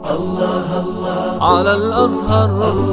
على الأزهر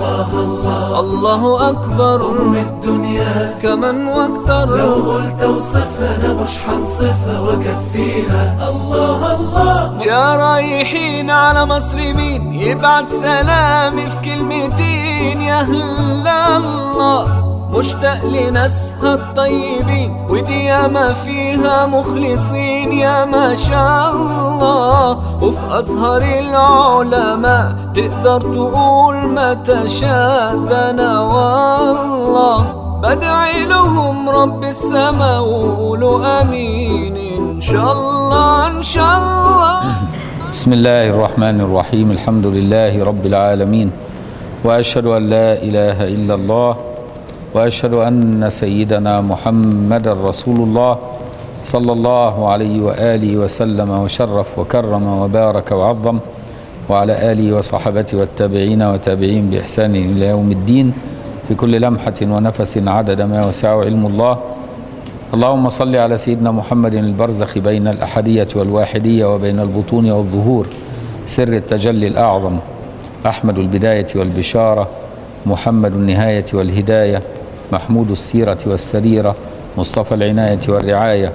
الله أكبر من الدنيا كمن واكتر لو قلت اوصفها انا مش حنصفها واكفيها الله الله يا رايحين على مصر مين يبعت سلامي في كلمتين يا أهل الله مشتاق لناسها الطيبين ودي ياما فيها مخلصين يا ما شاء الله وفي أزهر العلماء تقدر تقول ما تشاء ده أنا والله بدعي لهم رب السما وقولوا امين ان شاء الله ان شاء الله بسم الله الرحمن الرحيم الحمد لله رب العالمين واشهد ان لا اله الا الله واشهد ان سيدنا محمدا رسول الله صلى الله عليه واله وسلم وشرف وكرم وبارك وعظم وعلى اله وصحبته والتابعين وتابعين باحسان الى يوم الدين في كل لمحه ونفس عدد ما وسعه علم الله اللهم صل على سيدنا محمد البرزخ بين الأحدية والواحدية وبين البطون والظهور سر التجلي الأعظم أحمد البداية والبشارة محمد النهاية والهداية محمود السيرة والسريرة مصطفى العناية والرعاية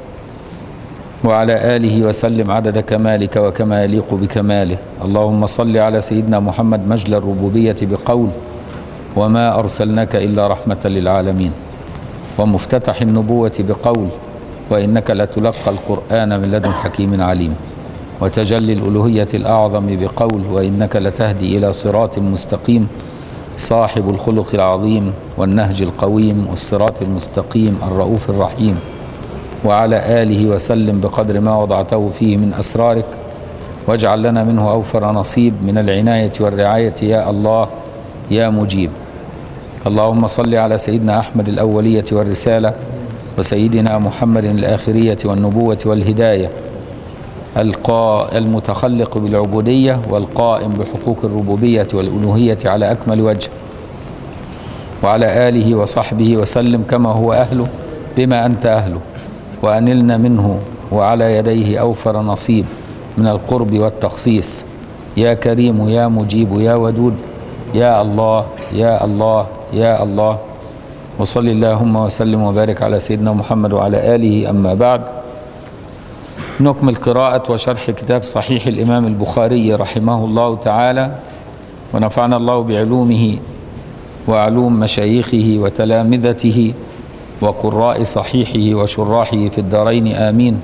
وعلى آله وسلم عدد كمالك وكما يليق بكماله اللهم صل على سيدنا محمد مجل الربوبية بقول وما أرسلناك إلا رحمة للعالمين ومفتتح النبوة بقول وإنك لتلقى القرآن من لدن حكيم عليم وتجلي الألوهية الأعظم بقول وإنك لتهدي إلى صراط مستقيم صاحب الخلق العظيم والنهج القويم والصراط المستقيم الرؤوف الرحيم وعلى آله وسلم بقدر ما وضعته فيه من أسرارك واجعل لنا منه أوفر نصيب من العناية والرعاية يا الله يا مجيب اللهم صل على سيدنا احمد الاوليه والرساله وسيدنا محمد الاخريه والنبوه والهدايه القا المتخلق بالعبوديه والقائم بحقوق الربوبيه والالوهيه على اكمل وجه وعلى اله وصحبه وسلم كما هو اهله بما انت اهله وانلنا منه وعلى يديه اوفر نصيب من القرب والتخصيص يا كريم يا مجيب يا ودود يا الله يا الله يا الله وصل اللهم وسلم وبارك على سيدنا محمد وعلى آله أما بعد نكمل قراءة وشرح كتاب صحيح الإمام البخاري رحمه الله تعالى ونفعنا الله بعلومه وعلوم مشايخه وتلامذته وقراء صحيحه وشراحه في الدارين آمين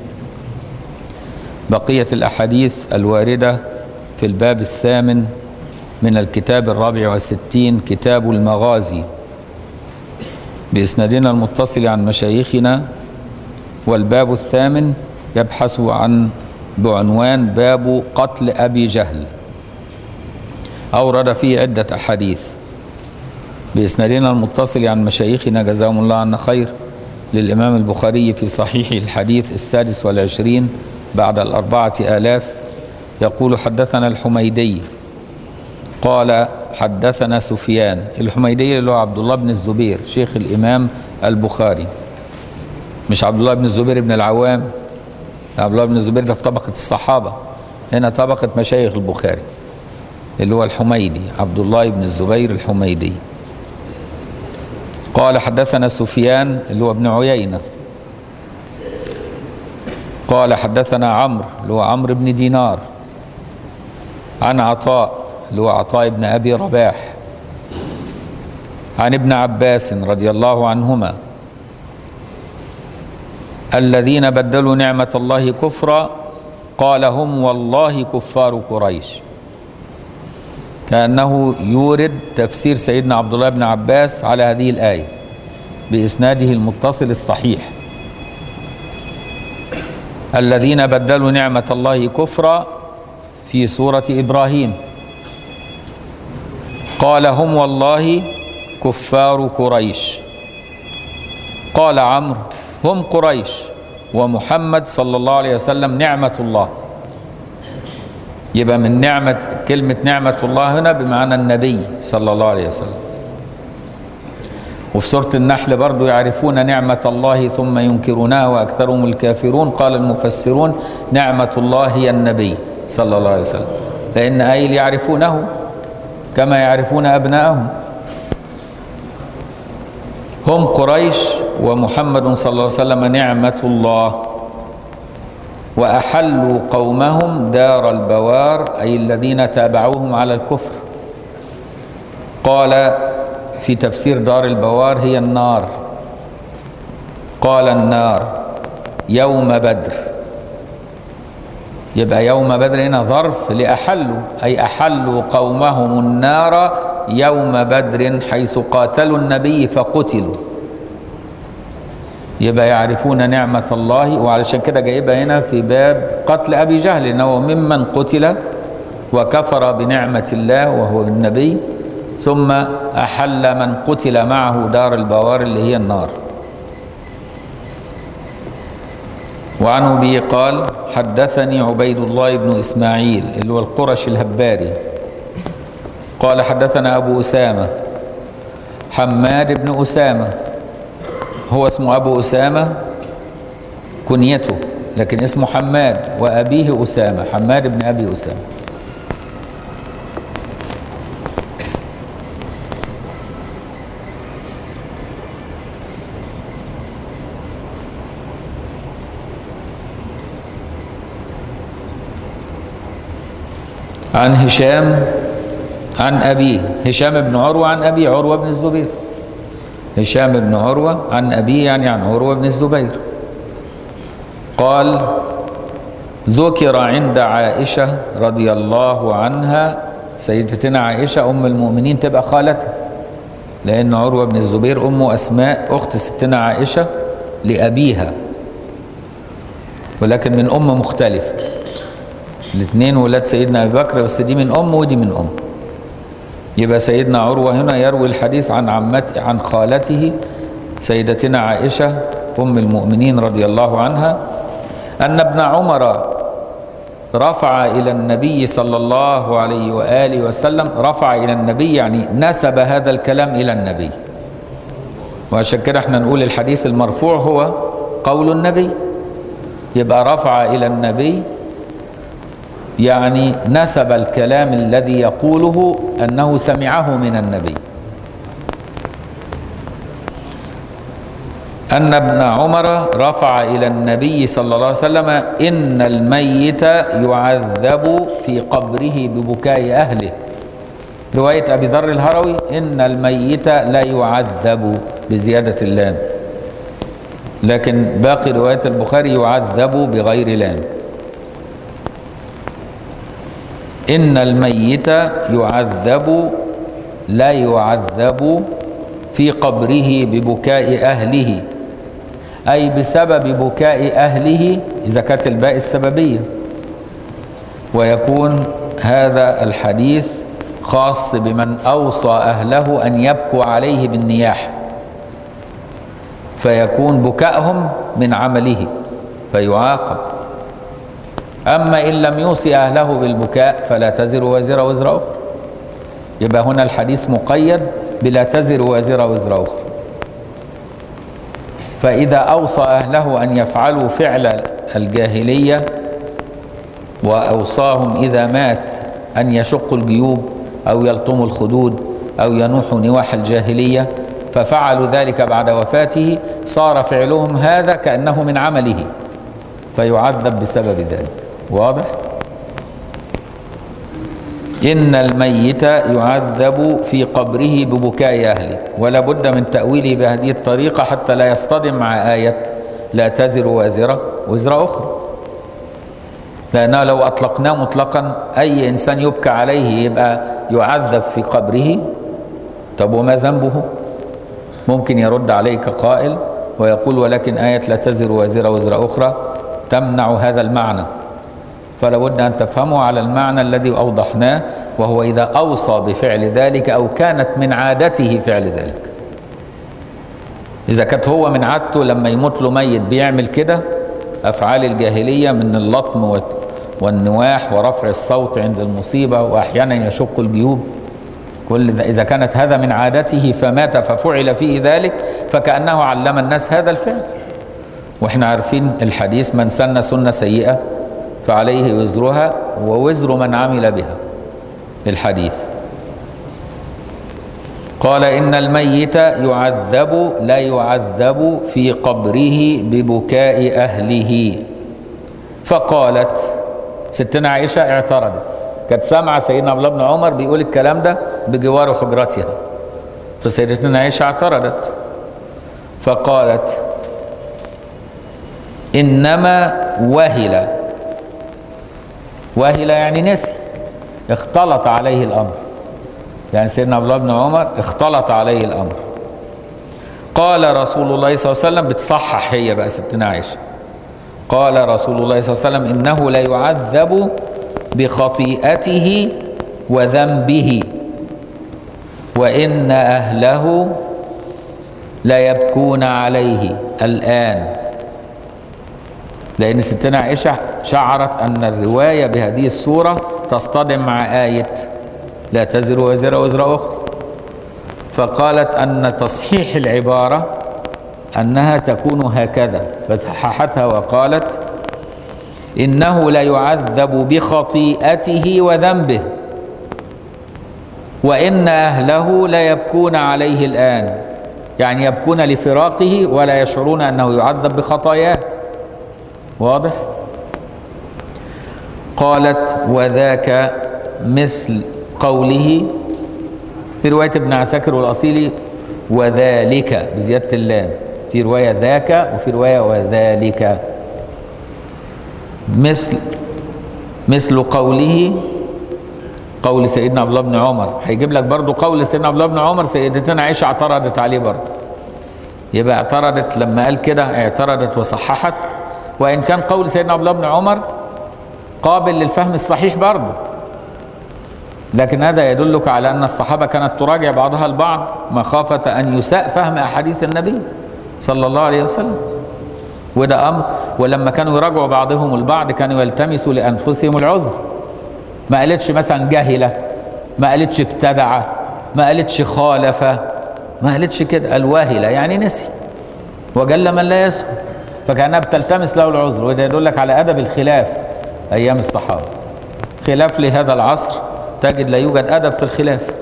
بقية الأحاديث الواردة في الباب الثامن من الكتاب الرابع والستين كتاب المغازي بإسنادنا المتصل عن مشايخنا والباب الثامن يبحث عن بعنوان باب قتل أبي جهل أورد فيه عدة أحاديث بإسنادنا المتصل عن مشايخنا جزاهم الله عنا خير للإمام البخاري في صحيح الحديث السادس والعشرين بعد الأربعة آلاف يقول حدثنا الحميدي قال حدثنا سفيان الحميدي اللي هو عبد الله بن الزبير شيخ الامام البخاري مش عبد الله بن الزبير بن العوام عبد الله بن الزبير ده في طبقه الصحابه هنا طبقه مشايخ البخاري اللي هو الحميدي عبد الله بن الزبير الحميدي قال حدثنا سفيان اللي هو ابن عيينه قال حدثنا عمرو اللي هو عمرو بن دينار عن عطاء اللي هو عطاء بن ابي رباح عن ابن عباس رضي الله عنهما الذين بدلوا نعمه الله كفرا قال هم والله كفار قريش كانه يورد تفسير سيدنا عبد الله بن عباس على هذه الايه باسناده المتصل الصحيح الذين بدلوا نعمه الله كفرا في سوره ابراهيم قال هم والله كفار قريش قال عمرو هم قريش ومحمد صلى الله عليه وسلم نعمة الله يبقى من نعمة كلمة نعمة الله هنا بمعنى النبي صلى الله عليه وسلم وفي سورة النحل برضو يعرفون نعمة الله ثم ينكرونها وأكثرهم الكافرون قال المفسرون نعمة الله هي النبي صلى الله عليه وسلم لأن أيل يعرفونه كما يعرفون أبناءهم هم قريش ومحمد صلى الله عليه وسلم نعمة الله وأحلوا قومهم دار البوار أي الذين تابعوهم على الكفر قال في تفسير دار البوار هي النار قال النار يوم بدر يبقى يوم بدر هنا ظرف لأحلوا أي أحلوا قومهم النار يوم بدر حيث قاتلوا النبي فقتلوا يبقى يعرفون نعمة الله وعلشان كده جايبها هنا في باب قتل أبي جهل إنه ممن قتل وكفر بنعمة الله وهو النبي ثم أحل من قتل معه دار البوار اللي هي النار وعن أبي قال حدثني عبيد الله بن إسماعيل اللي هو القرش الهباري قال حدثنا أبو أسامة حماد بن أسامة هو اسمه أبو أسامة كنيته لكن اسمه حماد وأبيه أسامة حماد بن أبي أسامة عن هشام عن أبيه هشام بن عروة عن أبي عروة بن الزبير هشام بن عروة عن أبيه يعني عن عروة بن الزبير قال ذكر عند عائشة رضي الله عنها سيدتنا عائشة أم المؤمنين تبقى خالتها لأن عروة بن الزبير أمه أسماء أخت ستنا عائشة لأبيها ولكن من أم مختلفة الاثنين ولاد سيدنا أبي بكر بس دي من أم ودي من أم يبقى سيدنا عروة هنا يروي الحديث عن عمت عن خالته سيدتنا عائشة أم المؤمنين رضي الله عنها أن ابن عمر رفع إلى النبي صلى الله عليه وآله وسلم رفع إلى النبي يعني نسب هذا الكلام إلى النبي وعشان كده احنا نقول الحديث المرفوع هو قول النبي يبقى رفع إلى النبي يعني نسب الكلام الذي يقوله انه سمعه من النبي ان ابن عمر رفع الى النبي صلى الله عليه وسلم ان الميت يعذب في قبره ببكاء اهله روايه ابي ذر الهروي ان الميت لا يعذب بزياده اللام لكن باقي روايه البخاري يعذب بغير لام إن الميت يعذب لا يعذب في قبره ببكاء أهله أي بسبب بكاء أهله إذا كانت الباء السببية ويكون هذا الحديث خاص بمن أوصى أهله أن يبكوا عليه بالنياح فيكون بكاءهم من عمله فيعاقب أما إن لم يوصي أهله بالبكاء فلا تزر وازرة وزر أخرى يبقى هنا الحديث مقيد بلا تزر وازرة وزر أخرى فإذا أوصى أهله أن يفعلوا فعل الجاهلية وأوصاهم إذا مات أن يشقوا الجيوب أو يلطموا الخدود أو ينوحوا نواح الجاهلية ففعلوا ذلك بعد وفاته صار فعلهم هذا كأنه من عمله فيعذب بسبب ذلك واضح إن الميت يعذب في قبره ببكاء أهله ولا بد من تأويله بهذه الطريقة حتى لا يصطدم مع آية لا تزر وازرة وزر أخرى لأنه لو أطلقناه مطلقا أي إنسان يبكى عليه يبقى يعذب في قبره طب وما ذنبه ممكن يرد عليك قائل ويقول ولكن آية لا تزر وازرة وزر أخرى تمنع هذا المعنى فلا بد أن تفهمه على المعنى الذي أوضحناه وهو إذا أوصى بفعل ذلك أو كانت من عادته فعل ذلك إذا كانت هو من عادته لما يموت له ميت بيعمل كده أفعال الجاهلية من اللطم والنواح ورفع الصوت عند المصيبة وأحيانا يشق الجيوب كل ده إذا كانت هذا من عادته فمات ففعل فيه ذلك فكأنه علم الناس هذا الفعل واحنا عارفين الحديث من سن سنة سيئة فعليه وزرها ووزر من عمل بها الحديث قال إن الميت يعذب لا يعذب في قبره ببكاء أهله فقالت ستنا عائشة اعترضت كانت سامعة سيدنا عبد الله بن عمر بيقول الكلام ده بجوار حجرتها فسيدتنا عائشة اعترضت فقالت إنما وهل وهل يعني نسي اختلط عليه الأمر يعني سيدنا عبد الله بن عمر اختلط عليه الأمر قال رسول الله صلى الله عليه وسلم بتصحح هي بقى ستنا عائشة قال رسول الله صلى الله عليه وسلم إنه لا يعذب بخطيئته وذنبه وإن أهله لا يبكون عليه الآن لأن ستنا عائشة شعرت أن الرواية بهذه الصورة تصطدم مع آية لا تزر وزر وزر أخرى فقالت أن تصحيح العبارة أنها تكون هكذا فصححتها وقالت إنه لا يعذب بخطيئته وذنبه وإن أهله لا يبكون عليه الآن يعني يبكون لفراقه ولا يشعرون أنه يعذب بخطاياه واضح قالت وذاك مثل قوله في رواية ابن عساكر والأصيلي وذلك بزيادة اللام في رواية ذاك وفي رواية وذلك مثل مثل قوله قول سيدنا عبد الله بن عمر هيجيب لك برضو قول سيدنا عبد الله بن عمر سيدتنا عائشة اعترضت عليه برضو يبقى اعترضت لما قال كده اعترضت وصححت وإن كان قول سيدنا عبد الله بن عمر قابل للفهم الصحيح برضه لكن هذا يدلك على أن الصحابة كانت تراجع بعضها البعض مخافة أن يساء فهم أحاديث النبي صلى الله عليه وسلم وده أمر ولما كانوا يراجعوا بعضهم البعض كانوا يلتمسوا لأنفسهم العذر ما قالتش مثلا جهلة ما قالتش ابتدع ما قالتش خالف ما قالتش كده الواهلة يعني نسي وجل من لا يسهو فكانها بتلتمس له العذر وده يدل لك على ادب الخلاف ايام الصحابه خلاف لهذا العصر تجد لا يوجد ادب في الخلاف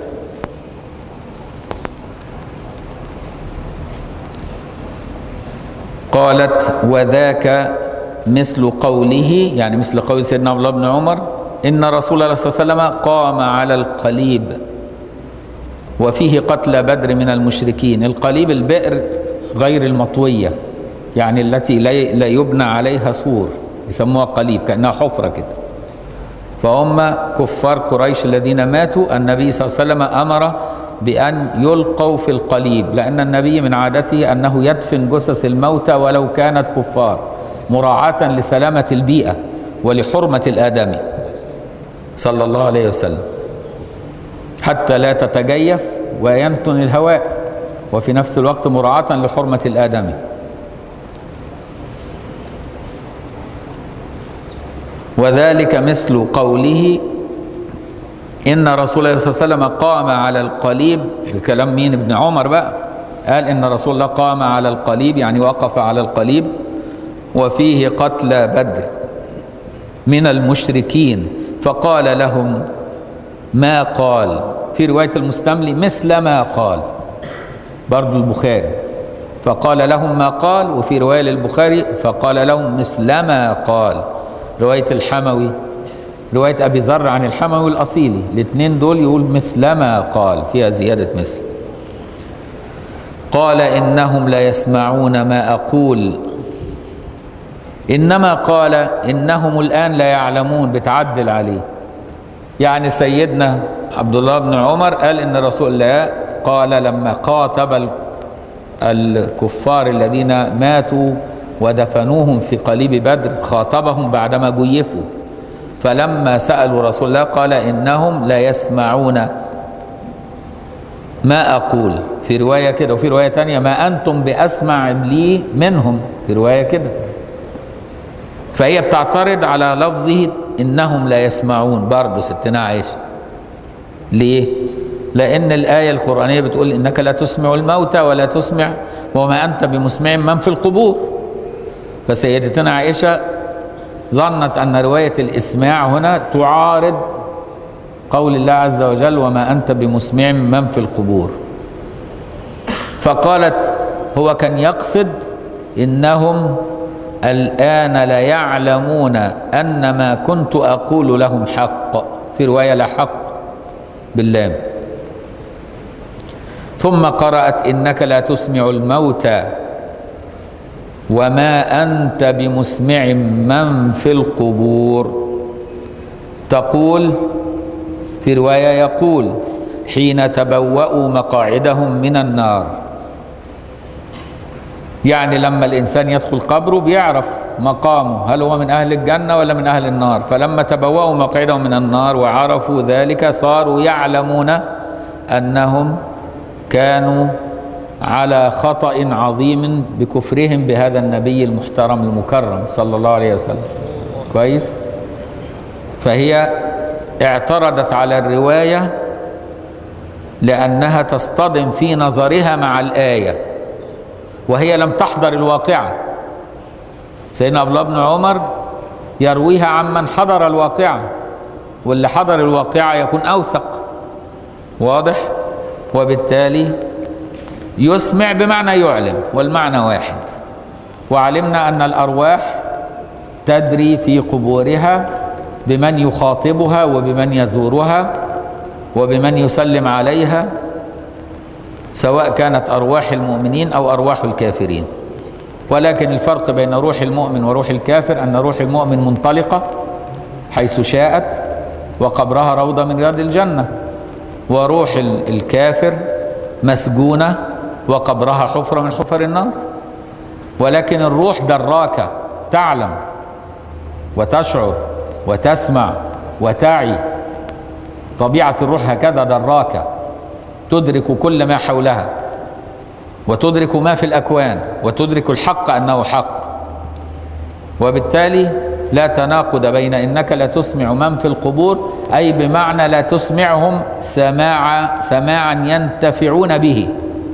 قالت وذاك مثل قوله يعني مثل قول سيدنا عبد الله بن عمر ان رسول الله صلى الله عليه وسلم قام على القليب وفيه قتل بدر من المشركين القليب البئر غير المطويه يعني التي لا يبنى عليها سور يسموها قليب كأنها حفرة كده فهم كفار قريش الذين ماتوا النبي صلى الله عليه وسلم أمر بأن يلقوا في القليب لأن النبي من عادته أنه يدفن جثث الموتى ولو كانت كفار مراعاة لسلامة البيئة ولحرمة الآدمي صلى الله عليه وسلم حتى لا تتجيف وينتن الهواء وفي نفس الوقت مراعاة لحرمة الآدمي وذلك مثل قوله إن رسول الله صلى الله عليه وسلم قام على القليب بكلام مين ابن عمر بقى قال إن رسول الله قام على القليب يعني وقف على القليب وفيه قتل بدر من المشركين فقال لهم ما قال في رواية المستملي مثل ما قال برضو البخاري فقال لهم ما قال وفي رواية للبخاري فقال لهم مثل ما قال رواية الحموي رواية أبي ذر عن الحموي الأصيلي الاثنين دول يقول مثل ما قال فيها زيادة مثل قال إنهم لا يسمعون ما أقول إنما قال إنهم الآن لا يعلمون بتعدل عليه يعني سيدنا عبد الله بن عمر قال إن رسول الله قال لما قاتب الكفار الذين ماتوا ودفنوهم في قليب بدر خاطبهم بعدما جيفوا فلما سألوا رسول الله قال إنهم لا يسمعون ما أقول في رواية كده وفي رواية تانية ما أنتم بأسمع لي منهم في رواية كده فهي بتعترض على لفظه إنهم لا يسمعون برضه ستنا عائشة ليه؟ لأن الآية القرآنية بتقول إنك لا تسمع الموتى ولا تسمع وما أنت بمسمع من في القبور فسيدتنا عائشة ظنت أن رواية الإسماع هنا تعارض قول الله عز وجل وما أنت بمسمع من في القبور فقالت هو كان يقصد إنهم الآن لا يعلمون أن ما كنت أقول لهم حق في رواية لا حق باللام ثم قرأت إنك لا تسمع الموتى وما أنت بمسمع من في القبور تقول في رواية يقول حين تبوأوا مقاعدهم من النار يعني لما الإنسان يدخل قبره بيعرف مقامه هل هو من أهل الجنة ولا من أهل النار فلما تبوأوا مقعدهم من النار وعرفوا ذلك صاروا يعلمون أنهم كانوا على خطأ عظيم بكفرهم بهذا النبي المحترم المكرم صلى الله عليه وسلم كويس فهي اعترضت على الرواية لأنها تصطدم في نظرها مع الآية وهي لم تحضر الواقعة سيدنا عبد الله بن عمر يرويها عمن حضر الواقعة واللي حضر الواقعة يكون أوثق واضح وبالتالي يسمع بمعنى يعلم والمعنى واحد وعلمنا أن الأرواح تدري في قبورها بمن يخاطبها وبمن يزورها وبمن يسلم عليها سواء كانت أرواح المؤمنين أو أرواح الكافرين ولكن الفرق بين روح المؤمن وروح الكافر أن روح المؤمن منطلقة حيث شاءت وقبرها روضة من رياض الجنة وروح الكافر مسجونة وقبرها حفرة من حفر النار ولكن الروح دراكة تعلم وتشعر وتسمع وتعي طبيعة الروح هكذا دراكة تدرك كل ما حولها وتدرك ما في الأكوان وتدرك الحق أنه حق وبالتالي لا تناقض بين إنك لا تسمع من في القبور أي بمعنى لا تسمعهم سماع سماعا ينتفعون به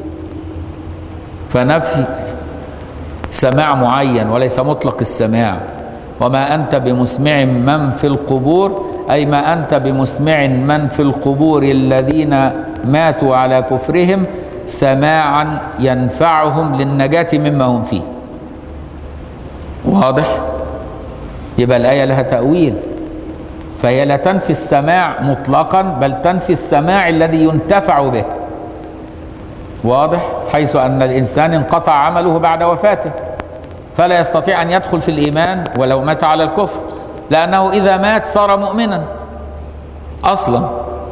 فنفي سماع معين وليس مطلق السماع وما أنت بمسمع من في القبور أي ما أنت بمسمع من في القبور الذين ماتوا على كفرهم سماعا ينفعهم للنجاة مما هم فيه واضح يبقى الآية لها تأويل فهي لا تنفي السماع مطلقا بل تنفي السماع الذي ينتفع به واضح حيث أن الإنسان انقطع عمله بعد وفاته فلا يستطيع أن يدخل في الإيمان ولو مات على الكفر لأنه إذا مات صار مؤمنا أصلا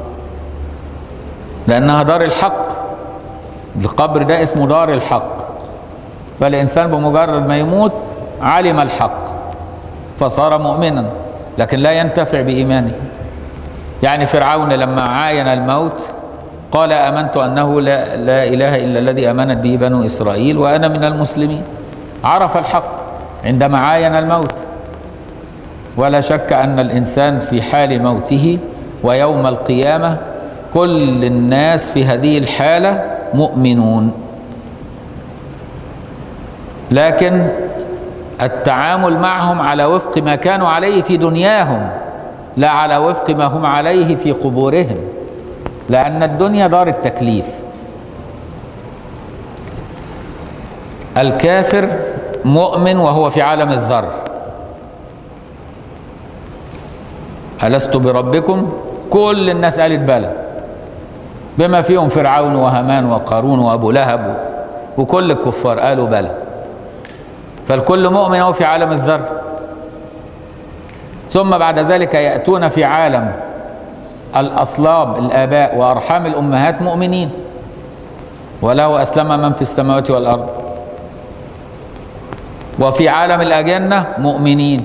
لأنها دار الحق القبر ده اسمه دار الحق فالإنسان بمجرد ما يموت علم الحق فصار مؤمنا لكن لا ينتفع بإيمانه يعني فرعون لما عاين الموت قال آمنت أنه لا, لا إله إلا الذي آمنت به بنو إسرائيل وأنا من المسلمين عرف الحق عندما عاين الموت ولا شك أن الإنسان في حال موته ويوم القيامة كل الناس في هذه الحالة مؤمنون لكن التعامل معهم على وفق ما كانوا عليه في دنياهم لا على وفق ما هم عليه في قبورهم لأن الدنيا دار التكليف الكافر مؤمن وهو في عالم الذر ألست بربكم كل الناس قالت بلى بما فيهم فرعون وهامان وقارون وأبو لهب وكل الكفار قالوا بلى فالكل مؤمن هو في عالم الذر ثم بعد ذلك يأتون في عالم الأصلاب الآباء وأرحام الأمهات مؤمنين وله أسلم من في السماوات والأرض وفي عالم الأجنة مؤمنين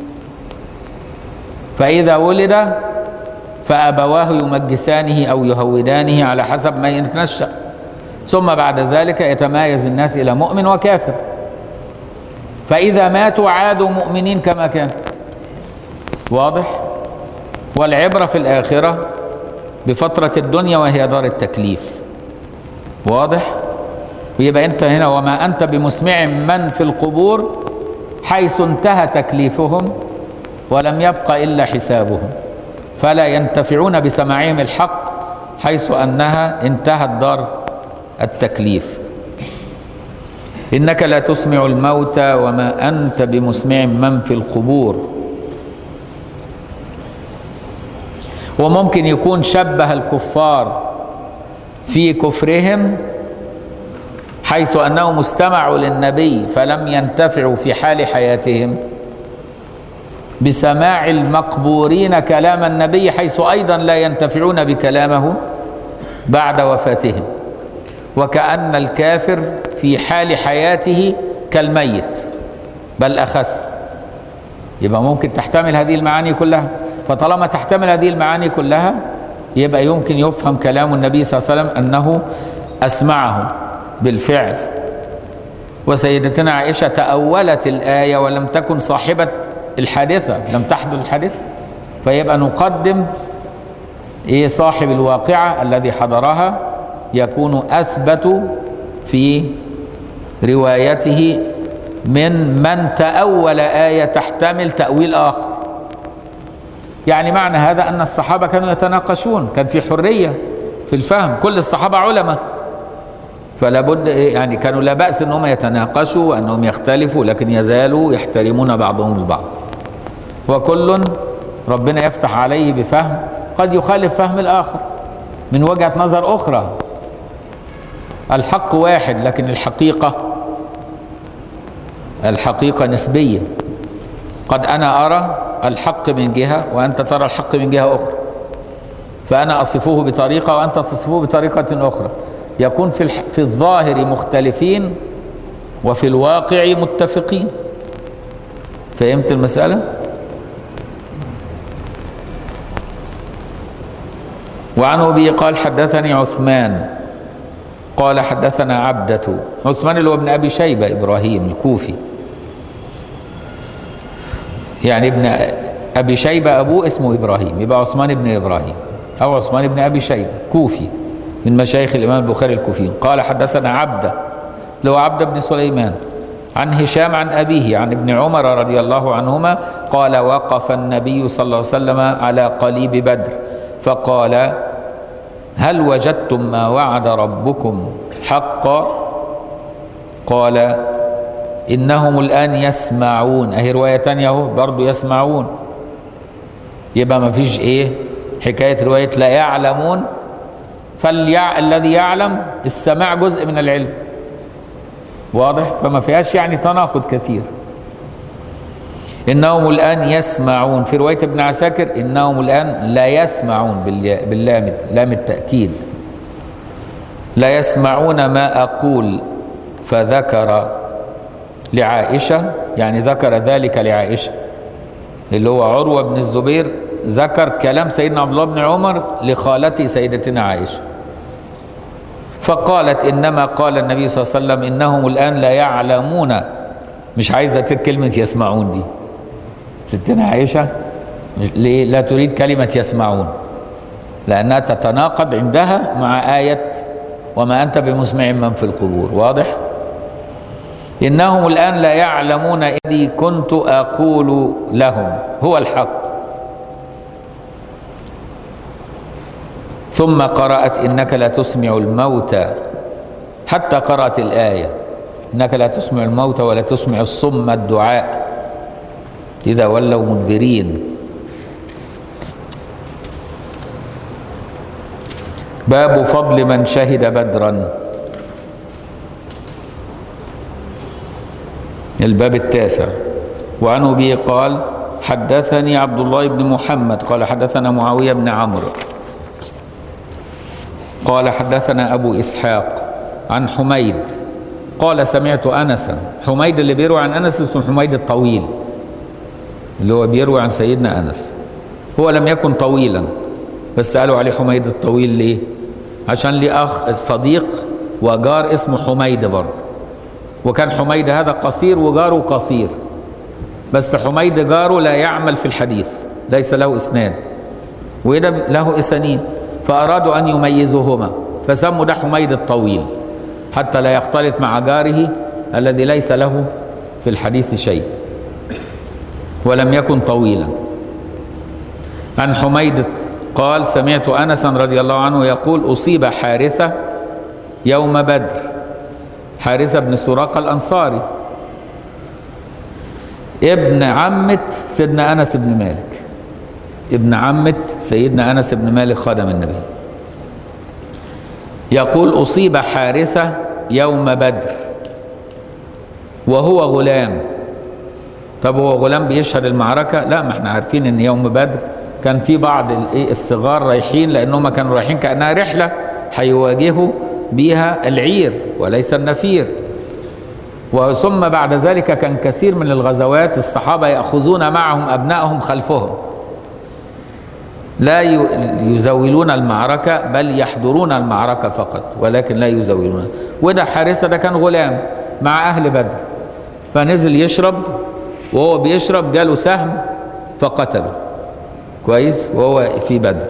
فإذا ولد فأبواه يمجسانه أو يهودانه على حسب ما يتنشأ ثم بعد ذلك يتمايز الناس إلى مؤمن وكافر فإذا ماتوا عادوا مؤمنين كما كان واضح والعبرة في الآخرة بفترة الدنيا وهي دار التكليف واضح ويبقى أنت هنا وما أنت بمسمع من في القبور حيث انتهى تكليفهم ولم يبق إلا حسابهم فلا ينتفعون بسماعهم الحق حيث انها انتهت دار التكليف انك لا تسمع الموتى وما انت بمسمع من في القبور وممكن يكون شبه الكفار في كفرهم حيث انهم استمعوا للنبي فلم ينتفعوا في حال حياتهم بسماع المقبورين كلام النبي حيث ايضا لا ينتفعون بكلامه بعد وفاتهم وكأن الكافر في حال حياته كالميت بل أخس يبقى ممكن تحتمل هذه المعاني كلها فطالما تحتمل هذه المعاني كلها يبقى يمكن يفهم كلام النبي صلى الله عليه وسلم أنه أسمعه بالفعل وسيدتنا عائشة تأولت الآية ولم تكن صاحبة الحادثة لم تحدث الحادثة فيبقى نقدم إيه صاحب الواقعة الذي حضرها يكون أثبت في روايته من من تأول آية تحتمل تأويل آخر يعني معنى هذا أن الصحابة كانوا يتناقشون كان في حرية في الفهم كل الصحابة علماء فلا بد يعني كانوا لا بأس أنهم يتناقشوا وأنهم يختلفوا لكن يزالوا يحترمون بعضهم البعض وكل ربنا يفتح عليه بفهم قد يخالف فهم الآخر من وجهة نظر أخرى الحق واحد لكن الحقيقة الحقيقة نسبية قد أنا أرى الحق من جهة وأنت ترى الحق من جهة أخرى فأنا أصفه بطريقة وأنت تصفه بطريقة أخرى يكون في الح... في الظاهر مختلفين وفي الواقع متفقين فهمت المسألة؟ وعن أبي قال حدثني عثمان قال حدثنا عبدة عثمان اللي هو ابن أبي شيبة إبراهيم الكوفي يعني ابن أبي شيبة أبوه اسمه إبراهيم يبقى عثمان ابن إبراهيم أو عثمان ابن أبي شيبة كوفي من مشايخ الإمام البخاري الكوفيين قال حدثنا عبدة اللي هو عبد بن سليمان عن هشام عن أبيه عن ابن عمر رضي الله عنهما قال وقف النبي صلى الله عليه وسلم على قليب بدر فقال هل وجدتم ما وعد ربكم حقا قال إنهم الآن يسمعون أهي رواية تانية أهو برضو يسمعون يبقى ما فيش إيه حكاية رواية لا يعلمون فاليع الذي يعلم السماع جزء من العلم واضح فما فيهاش يعني تناقض كثير إنهم الآن يسمعون في رواية ابن عساكر إنهم الآن لا يسمعون باللام لام التأكيد لا يسمعون ما أقول فذكر لعائشة يعني ذكر ذلك لعائشة اللي هو عروة بن الزبير ذكر كلام سيدنا عبد الله بن عمر لخالته سيدتنا عائشة فقالت إنما قال النبي صلى الله عليه وسلم إنهم الآن لا يعلمون مش عايزة كلمة يسمعون دي ستنا عائشة ليه لا تريد كلمة يسمعون لأنها تتناقض عندها مع آية وما أنت بمسمع من في القبور واضح إنهم الآن لا يعلمون إذي كنت أقول لهم هو الحق ثم قرأت إنك لا تسمع الموتى حتى قرأت الآية إنك لا تسمع الموتى ولا تسمع الصم الدعاء إذا ولوا مدبرين باب فضل من شهد بدرا الباب التاسع وعن أبي قال حدثني عبد الله بن محمد قال حدثنا معاوية بن عمرو قال حدثنا أبو إسحاق عن حميد قال سمعت أنسا حميد اللي بيروي عن أنس اسمه حميد الطويل اللي هو بيروي عن سيدنا أنس هو لم يكن طويلا بس قالوا عليه حميد الطويل ليه عشان ليه أخ صديق وجار اسمه حميد برضه وكان حميد هذا قصير وجاره قصير بس حميد جاره لا يعمل في الحديث ليس له اسناد وده له اسانيد فارادوا ان يميزوهما فسموا ده حميد الطويل حتى لا يختلط مع جاره الذي ليس له في الحديث شيء ولم يكن طويلا عن حميد قال سمعت انسا رضي الله عنه يقول اصيب حارثه يوم بدر حارثه بن سراقه الانصاري ابن عمة سيدنا انس بن مالك ابن عمة سيدنا انس بن مالك خادم النبي يقول اصيب حارثه يوم بدر وهو غلام طب هو غلام بيشهد المعركة لا ما احنا عارفين ان يوم بدر كان في بعض الايه الصغار رايحين لانهم كانوا رايحين كانها رحله هيواجهوا بيها العير وليس النفير وثم بعد ذلك كان كثير من الغزوات الصحابه ياخذون معهم ابنائهم خلفهم لا يزولون المعركه بل يحضرون المعركه فقط ولكن لا يزولون وده حارثه ده كان غلام مع اهل بدر فنزل يشرب وهو بيشرب جاله سهم فقتله كويس وهو في بدر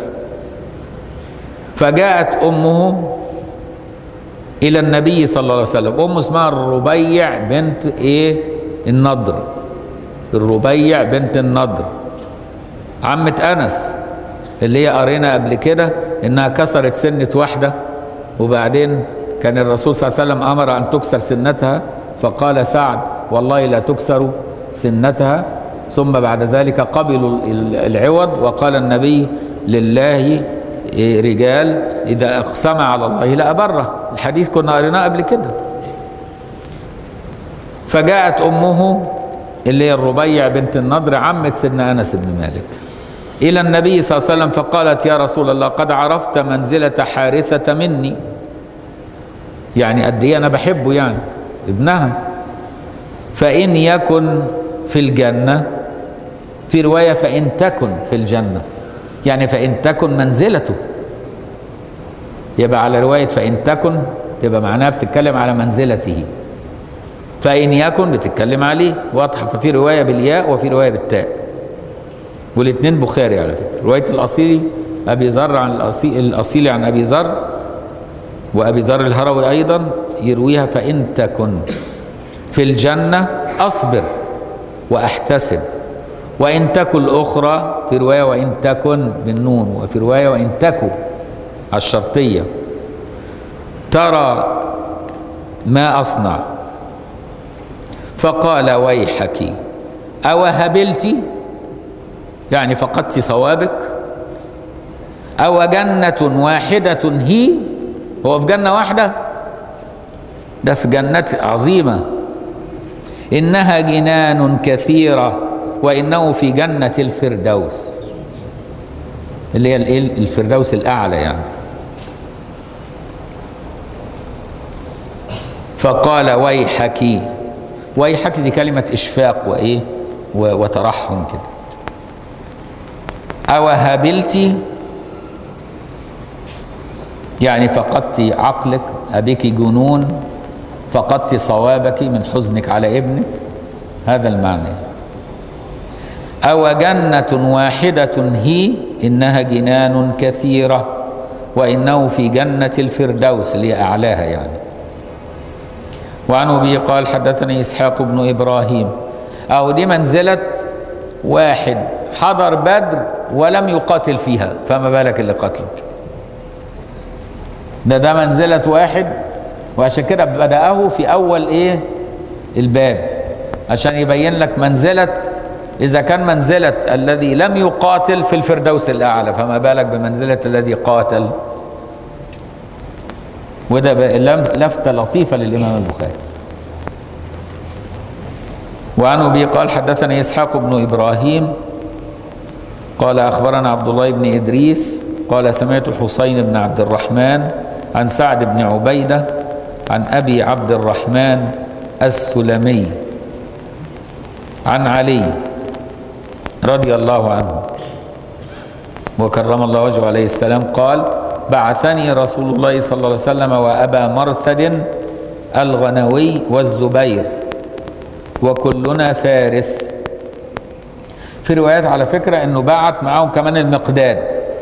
فجاءت امه الى النبي صلى الله عليه وسلم امه اسمها الربيع بنت ايه النضر الربيع بنت النضر عمة انس اللي هي قرينا قبل كده انها كسرت سنة واحدة وبعدين كان الرسول صلى الله عليه وسلم امر ان تكسر سنتها فقال سعد والله لا تكسر سنتها ثم بعد ذلك قبلوا العوض وقال النبي لله رجال إذا أقسم على الله لأبره الحديث كنا قريناه قبل كده فجاءت أمه اللي هي الربيع بنت النضر عمة سيدنا أنس بن مالك إلى النبي صلى الله عليه وسلم فقالت يا رسول الله قد عرفت منزلة حارثة مني يعني قد إيه أنا بحبه يعني ابنها فإن يكن في الجنة في رواية فإن تكن في الجنة يعني فإن تكن منزلته يبقى على رواية فإن تكن تبقى معناها بتتكلم على منزلته فإن يكن بتتكلم عليه واضحة ففي رواية بالياء وفي رواية بالتاء والاثنين بخاري على فكرة رواية الأصيلي أبي ذر عن الأصيل الأصيلي عن أبي ذر وأبي ذر الهروي أيضا يرويها فإن تكن في الجنة أصبر وأحتسب وإن تكن الأخرى في رواية وإن تكن بالنون وفي رواية وإن تكن الشرطية ترى ما أصنع فقال ويحك أو هبلت يعني فقدت صوابك أو جنة واحدة هي هو في جنة واحدة ده في جنة عظيمة إنها جنان كثيرة وإنه في جنة الفردوس اللي هي الفردوس الأعلى يعني فقال ويحك ويحك دي كلمة إشفاق وإيه وترحم كده أو هبلت يعني فقدت عقلك أبيك جنون فقدت صوابك من حزنك على ابنك هذا المعنى أو جنة واحدة هي إنها جنان كثيرة وإنه في جنة الفردوس اللي هي أعلاها يعني وعن أبي قال حدثني إسحاق بن إبراهيم أو دي منزلة واحد حضر بدر ولم يقاتل فيها فما بالك اللي قتله ده ده منزلة واحد وعشان كده بدأه في أول إيه الباب عشان يبين لك منزلة إذا كان منزلة الذي لم يقاتل في الفردوس الأعلى فما بالك بمنزلة الذي قاتل وده لفتة لطيفة للإمام البخاري وعن أبي قال حدثني إسحاق بن إبراهيم قال أخبرنا عبد الله بن إدريس قال سمعت حسين بن عبد الرحمن عن سعد بن عبيدة عن أبي عبد الرحمن السلمي عن علي رضي الله عنه وكرم الله وجهه عليه السلام قال بعثني رسول الله صلى الله عليه وسلم وأبا مرثد الغنوي والزبير وكلنا فارس في روايات على فكرة انه بعت معاهم كمان المقداد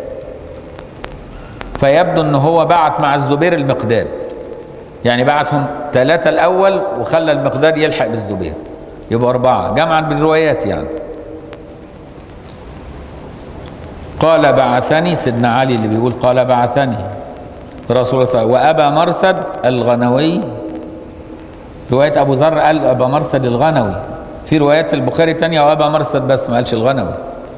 فيبدو ان هو بعت مع الزبير المقداد يعني بعتهم ثلاثة الأول وخلى المقداد يلحق بالزبير يبقى أربعة جمعا بالروايات يعني قال بعثني سيدنا علي اللي بيقول قال بعثني رسول الله صلى الله عليه وسلم وابا مرثد الغنوي روايه ابو ذر قال ابا مرثد الغنوي في روايات البخاري تانية وابا مرثد بس ما قالش الغنوي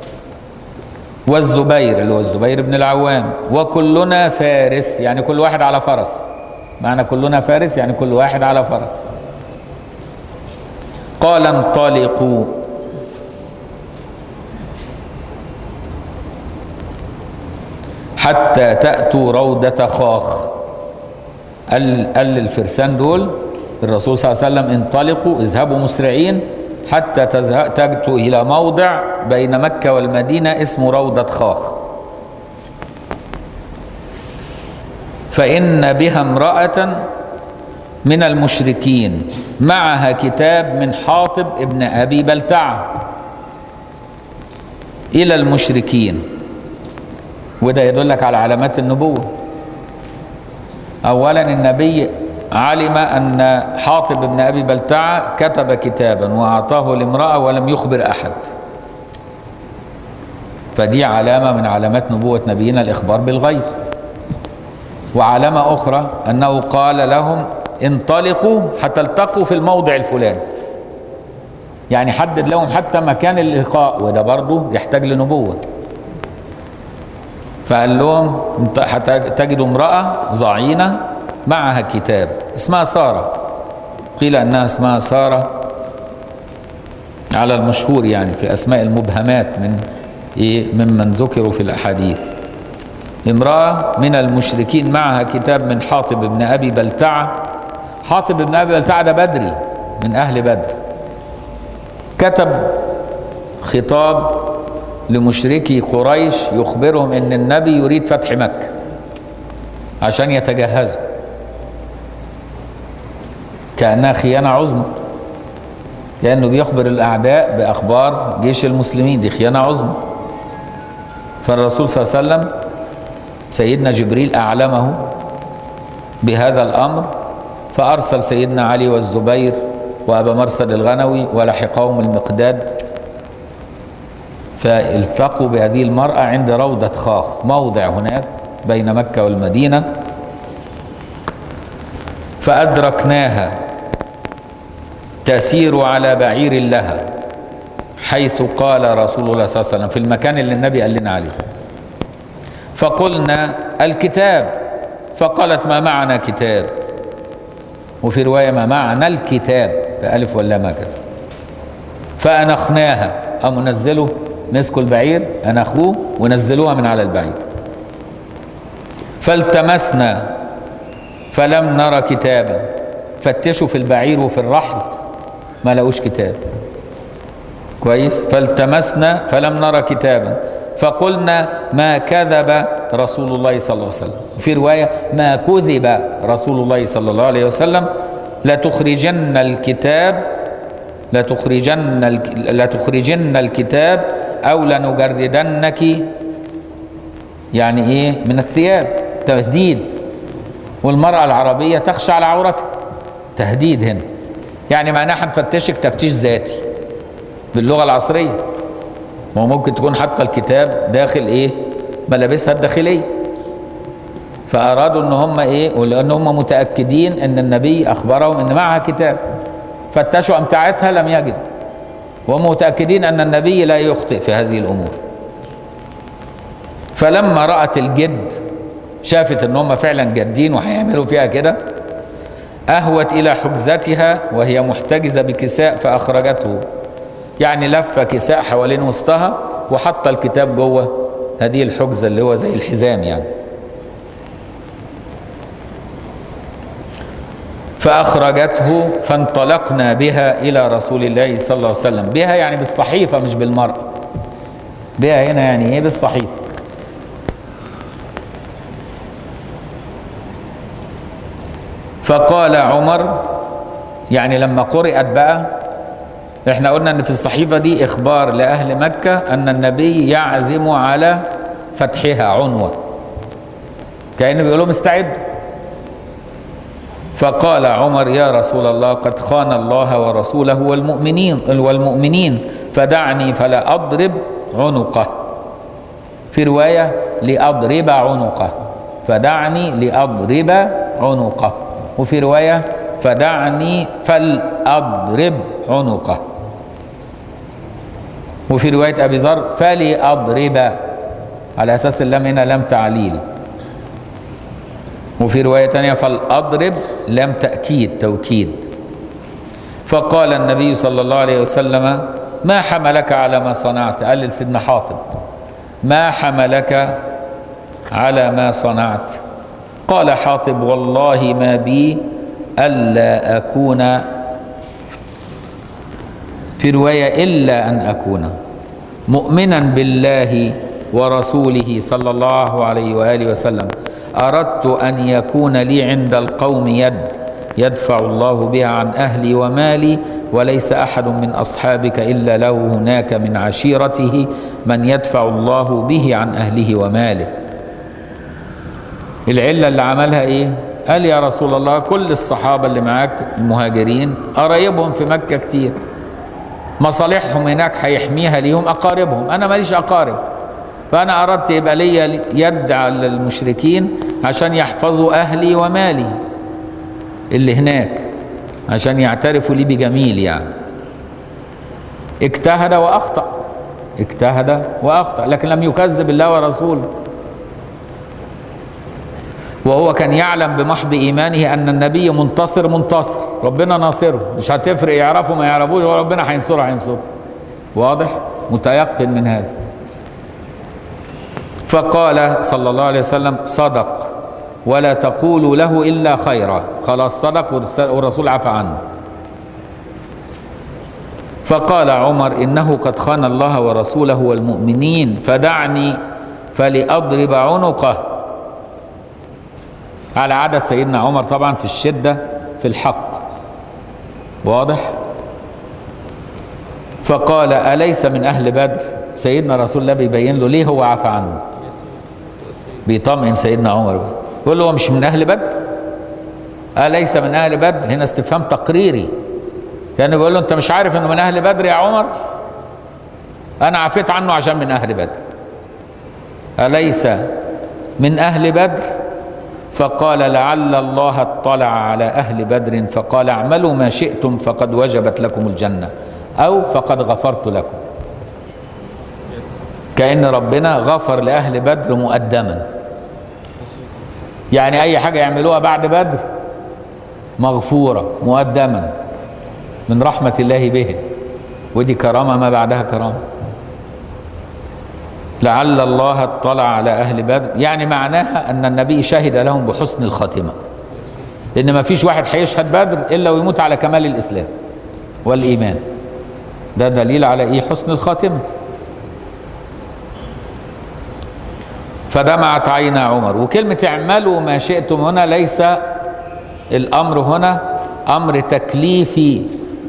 والزبير اللي هو الزبير بن العوام وكلنا فارس يعني كل واحد على فرس معنى كلنا فارس يعني كل واحد على فرس قال انطلقوا حتى تأتوا روضة خاخ قال قال للفرسان دول الرسول صلى الله عليه وسلم انطلقوا اذهبوا مسرعين حتى تذه- تأتوا إلى موضع بين مكة والمدينة اسمه روضة خاخ فإن بها امرأة من المشركين معها كتاب من حاطب ابن أبي بلتع إلى المشركين وده يدلك على علامات النبوة أولا النبي علم أن حاطب بن أبي بلتعة كتب كتابا وأعطاه لامرأة ولم يخبر أحد فدي علامة من علامات نبوة نبينا الإخبار بالغيب وعلامة أخرى أنه قال لهم انطلقوا حتى التقوا في الموضع الفلاني يعني حدد لهم حتى مكان اللقاء وده برضه يحتاج لنبوة فقال لهم انت حتى تجدوا امرأة ضعينة معها كتاب اسمها سارة قيل أنها اسمها سارة على المشهور يعني في أسماء المبهمات من إيه ممن ذكروا في الأحاديث امرأة من المشركين معها كتاب من حاطب بن أبي بلتعة حاطب بن أبي بلتعة ده بدري من أهل بدر كتب خطاب لمشركي قريش يخبرهم ان النبي يريد فتح مكة عشان يتجهزوا كأنها خيانة عظمى كأنه بيخبر الأعداء بأخبار جيش المسلمين دي خيانة عظمى فالرسول صلى الله عليه وسلم سيدنا جبريل أعلمه بهذا الأمر فأرسل سيدنا علي والزبير وأبا مرسد الغنوي ولحقهم المقداد فالتقوا بهذه المرأة عند روضة خاخ موضع هناك بين مكة والمدينة فأدركناها تسير على بعير لها حيث قال رسول الله صلى الله عليه وسلم في المكان اللي النبي قال لنا عليه فقلنا الكتاب فقالت ما معنا كتاب وفي رواية ما معنا الكتاب بألف ولا ما كذا فأنخناها أو نزلوا مسكوا البعير أنخوه ونزلوها من على البعير فالتمسنا فلم نرى كتابا فتشوا في البعير وفي الرحل ما لقوش كتاب كويس فالتمسنا فلم نرى كتابا فقلنا ما كذب رسول الله صلى الله عليه وسلم في رواية ما كذب رسول الله صلى الله عليه وسلم لتخرجن الكتاب لتخرجن الك... لتخرجن الكتاب او لنجردنك يعني ايه من الثياب تهديد والمرأة العربية تخشى على عورتها تهديد هنا يعني معناها هنفتشك تفتيش ذاتي باللغة العصرية ما هو ممكن تكون حاطة الكتاب داخل ايه ملابسها الداخلية فأرادوا ان هم ايه ولان هم متأكدين ان النبي اخبرهم ان معها كتاب فتشوا امتعتها لم يجد وهم متأكدين ان النبي لا يخطئ في هذه الامور فلما رأت الجد شافت ان هم فعلا جادين وهيعملوا فيها كده اهوت الى حجزتها وهي محتجزه بكساء فاخرجته يعني لف كساء حوالين وسطها وحط الكتاب جوه هذه الحجزه اللي هو زي الحزام يعني فاخرجته فانطلقنا بها الى رسول الله صلى الله عليه وسلم بها يعني بالصحيفه مش بالمرأة بها هنا يعني ايه بالصحيفه فقال عمر يعني لما قرأت بقى احنا قلنا ان في الصحيفة دي اخبار لأهل مكة ان النبي يعزم على فتحها عنوة كأنه بيقول لهم استعدوا فقال عمر يا رسول الله قد خان الله ورسوله والمؤمنين والمؤمنين فدعني فلا أضرب عنقه في رواية لأضرب عنقه فدعني لأضرب عنقه وفي رواية فدعني فلأضرب عنقه وفي رواية أبي ذر فلأضرب على أساس اللام هنا لم تعليل وفي رواية تانية فلأضرب لم تأكيد توكيد فقال النبي صلى الله عليه وسلم ما حملك على ما صنعت قال لسيدنا حاطب ما حملك على ما صنعت قال حاطب والله ما بي ألا أكون في رواية إلا أن أكون مؤمنا بالله ورسوله صلى الله عليه وآله وسلم أردت أن يكون لي عند القوم يد يدفع الله بها عن أهلي ومالي وليس أحد من أصحابك إلا له هناك من عشيرته من يدفع الله به عن أهله وماله العلة اللي عملها إيه؟ قال يا رسول الله كل الصحابة اللي معاك المهاجرين قرايبهم في مكة كتير مصالحهم هناك هيحميها ليهم أقاربهم أنا ماليش أقارب فأنا أردت يبقى لي يد على المشركين عشان يحفظوا أهلي ومالي اللي هناك عشان يعترفوا لي بجميل يعني اجتهد وأخطأ اجتهد وأخطأ لكن لم يكذب الله ورسوله وهو كان يعلم بمحض إيمانه أن النبي منتصر منتصر ربنا ناصره مش هتفرق يعرفوا ما يعرفوش وربنا هينصره هينصره واضح متيقن من هذا فقال صلى الله عليه وسلم صدق ولا تقولوا له إلا خيرا خلاص صدق والرسول عفى عنه فقال عمر إنه قد خان الله ورسوله والمؤمنين فدعني فلأضرب عنقه على عدد سيدنا عمر طبعا في الشدة في الحق واضح فقال أليس من أهل بدر سيدنا رسول الله بيبين له ليه هو عفى عنه بيطمئن سيدنا عمر بيه. يقول له هو مش من أهل بدر أليس من أهل بدر هنا استفهام تقريري يعني بيقول له أنت مش عارف أنه من أهل بدر يا عمر أنا عفيت عنه عشان من أهل بدر أليس من أهل بدر فقال لعل الله اطلع على أهل بدر فقال اعملوا ما شئتم فقد وجبت لكم الجنة أو فقد غفرت لكم كأن ربنا غفر لأهل بدر مقدما يعني أي حاجة يعملوها بعد بدر مغفورة مقدما من رحمة الله بهم ودي كرامة ما بعدها كرامة لعل الله اطلع على أهل بدر يعني معناها أن النبي شهد لهم بحسن الخاتمة لأن ما فيش واحد هيشهد بدر إلا ويموت على كمال الإسلام والإيمان ده دليل على إيه حسن الخاتمة فدمعت عينا عمر وكلمة اعملوا ما شئتم هنا ليس الأمر هنا أمر تكليفي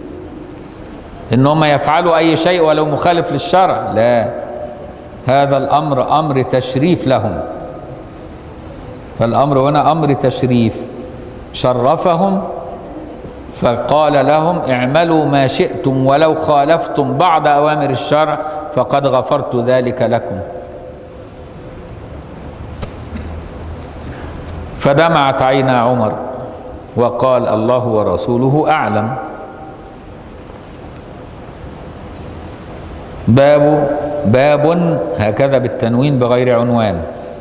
إن هم يفعلوا أي شيء ولو مخالف للشرع لا هذا الأمر أمر تشريف لهم فالأمر هنا أمر تشريف شرفهم فقال لهم اعملوا ما شئتم ولو خالفتم بعض أوامر الشرع فقد غفرت ذلك لكم فدمعت عينا عمر وقال الله ورسوله أعلم باب باب هكذا بالتنوين بغير عنوان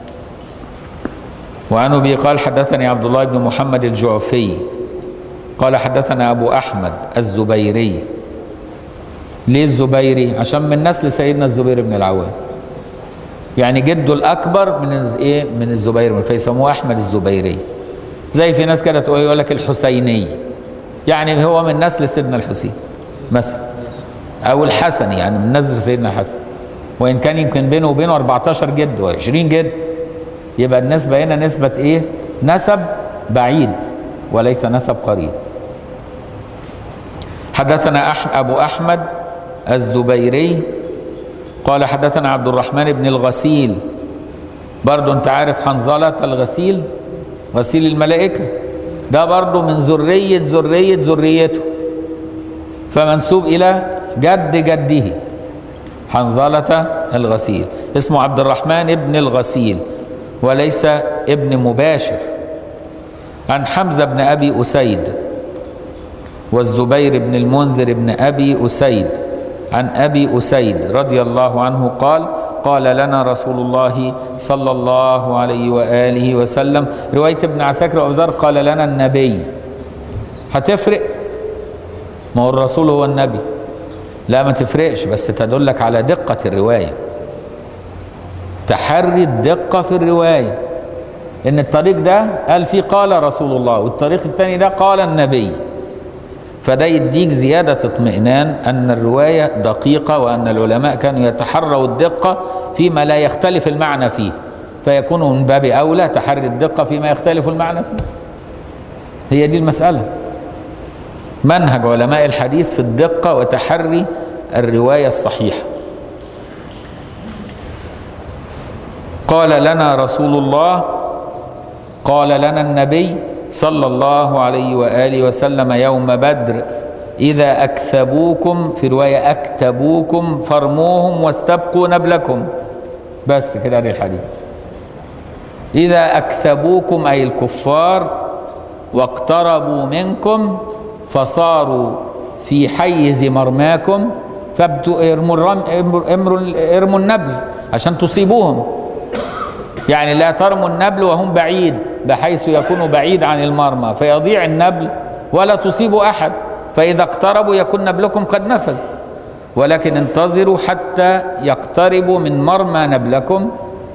وعن ابي قال حدثني عبد الله بن محمد الجعفي قال حدثنا ابو احمد الزبيري ليه الزبيري عشان من نسل سيدنا الزبير بن العوام يعني جده الاكبر من ايه من الزبير فيسموه احمد الزبيري زي في ناس كده تقول يقول لك الحسيني يعني هو من نسل سيدنا الحسين مثلا او الحسن يعني من نسل سيدنا الحسن وان كان يمكن بينه وبينه 14 جد و20 جد يبقى النسبه هنا نسبه ايه نسب بعيد وليس نسب قريب حدثنا أح ابو احمد الزبيري قال حدثنا عبد الرحمن بن الغسيل برضو انت عارف حنظلة الغسيل غسيل الملائكة ده برضو من ذرية ذرية ذريته فمنسوب إلى جد جده حنظلة الغسيل اسمه عبد الرحمن ابن الغسيل وليس ابن مباشر عن حمزة بن أبي أسيد والزبير بن المنذر بن أبي أسيد عن أبي أسيد رضي الله عنه قال قال لنا رسول الله صلى الله عليه وآله وسلم رواية ابن عساكر وأبزار قال لنا النبي هتفرق ما هو الرسول هو النبي لا ما تفرقش بس تدلك على دقة الرواية تحري الدقة في الرواية ان الطريق ده قال فيه قال رسول الله والطريق الثاني ده قال النبي فده يديك زيادة اطمئنان أن الرواية دقيقة وأن العلماء كانوا يتحروا الدقة فيما لا يختلف المعنى فيه فيكون من باب أولى تحري الدقة فيما يختلف المعنى فيه هي دي المسألة منهج علماء الحديث في الدقة وتحري الرواية الصحيحة قال لنا رسول الله قال لنا النبي صلى الله عليه وآله وسلم يوم بدر إذا أكثبوكم في رواية أكتبوكم فارموهم واستبقوا نبلكم بس كده دي الحديث إذا أكثبوكم أي الكفار واقتربوا منكم فصاروا في حيز مرماكم فابتوا ارموا الرم ارموا, ارموا النبل عشان تصيبوهم يعني لا ترموا النبل وهم بعيد بحيث يكون بعيد عن المرمى فيضيع النبل ولا تصيب احد فاذا اقتربوا يكون نبلكم قد نفذ ولكن انتظروا حتى يقتربوا من مرمى نبلكم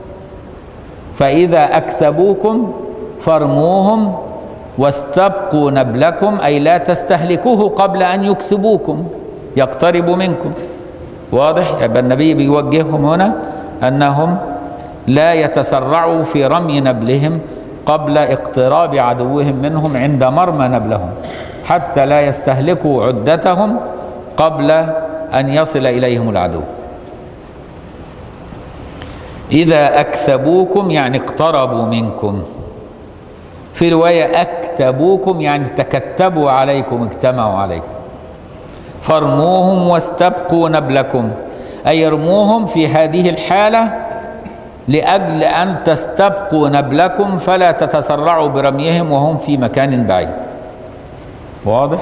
فاذا اكثبوكم فارموهم واستبقوا نبلكم اي لا تستهلكوه قبل ان يكثبوكم يقتربوا منكم واضح يبقى النبي بيوجههم هنا انهم لا يتسرعوا في رمي نبلهم قبل اقتراب عدوهم منهم عند مرمى نبلهم حتى لا يستهلكوا عدتهم قبل ان يصل اليهم العدو اذا اكثبوكم يعني اقتربوا منكم في روايه اكتبوكم يعني تكتبوا عليكم اجتمعوا عليكم فارموهم واستبقوا نبلكم اي ارموهم في هذه الحاله لاجل ان تستبقوا نبلكم فلا تتسرعوا برميهم وهم في مكان بعيد واضح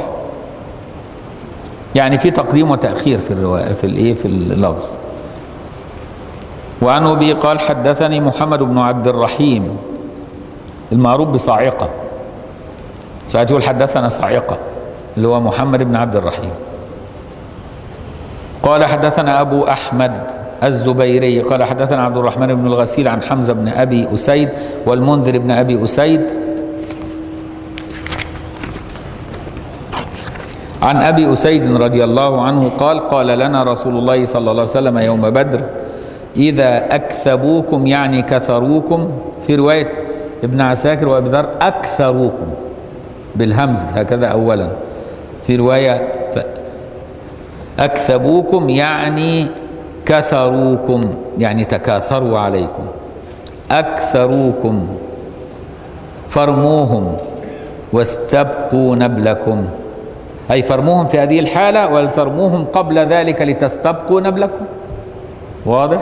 يعني في تقديم وتاخير في الروايه في الايه في اللفظ وعن ابي قال حدثني محمد بن عبد الرحيم المعروف بصاعقه ساعات يقول حدثنا صاعقه اللي هو محمد بن عبد الرحيم قال حدثنا ابو احمد الزبيري قال حدثنا عبد الرحمن بن الغسيل عن حمزه بن ابي اسيد والمنذر بن ابي اسيد عن ابي اسيد رضي الله عنه قال قال لنا رسول الله صلى الله عليه وسلم يوم بدر اذا اكثبوكم يعني كثروكم في روايه ابن عساكر وابي ذر اكثروكم بالهمز هكذا اولا في روايه اكثبوكم يعني كثروكم يعني تكاثروا عليكم اكثروكم فرموهم واستبقوا نبلكم اي فرموهم في هذه الحاله ولترموهم قبل ذلك لتستبقوا نبلكم واضح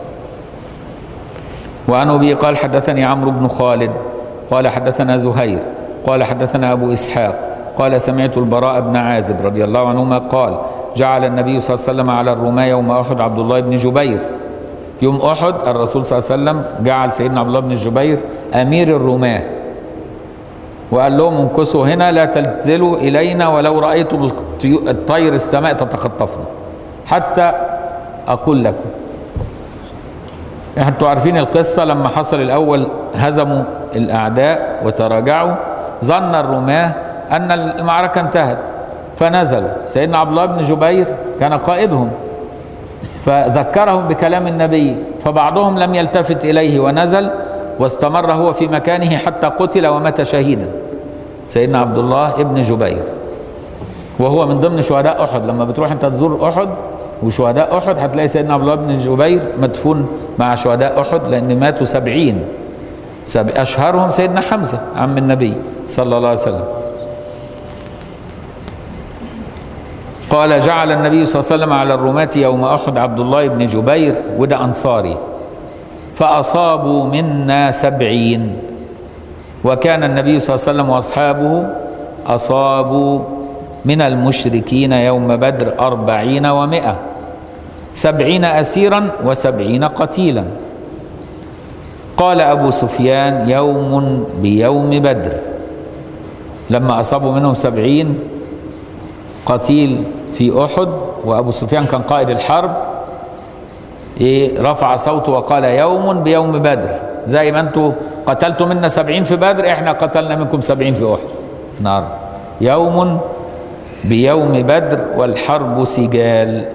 وعن ابي قال حدثني عمرو بن خالد قال حدثنا زهير قال حدثنا ابو اسحاق قال سمعت البراء بن عازب رضي الله عنهما قال جعل النبي صلى الله عليه وسلم على الرماة يوم أحد عبد الله بن جبير يوم أحد الرسول صلى الله عليه وسلم جعل سيدنا عبد الله بن الجبير أمير الرماة وقال لهم امكثوا هنا لا تنزلوا إلينا ولو رأيتم الطير السماء تتخطفنا حتى أقول لكم انتوا عارفين القصة لما حصل الأول هزموا الأعداء وتراجعوا ظن الرماة أن المعركة انتهت فنزلوا سيدنا عبد الله بن جبير كان قائدهم فذكرهم بكلام النبي فبعضهم لم يلتفت اليه ونزل واستمر هو في مكانه حتى قتل ومات شهيدا سيدنا عبد الله ابن جبير وهو من ضمن شهداء احد لما بتروح انت تزور احد وشهداء احد هتلاقي سيدنا عبد الله بن جبير مدفون مع شهداء احد لان ماتوا سبعين سب... اشهرهم سيدنا حمزه عم النبي صلى الله عليه وسلم قال جعل النبي صلى الله عليه وسلم على الرماة يوم أحد عبد الله بن جبير وده أنصاري فأصابوا منا سبعين وكان النبي صلى الله عليه وسلم وأصحابه أصابوا من المشركين يوم بدر أربعين ومائة سبعين أسيرا وسبعين قتيلا قال أبو سفيان يوم بيوم بدر لما أصابوا منهم سبعين قتيل في أحد وأبو سفيان كان قائد الحرب إيه رفع صوته وقال يوم بيوم بدر زي ما انتوا قتلتوا منا سبعين في بدر احنا قتلنا منكم سبعين في أحد نار يوم بيوم بدر والحرب سجال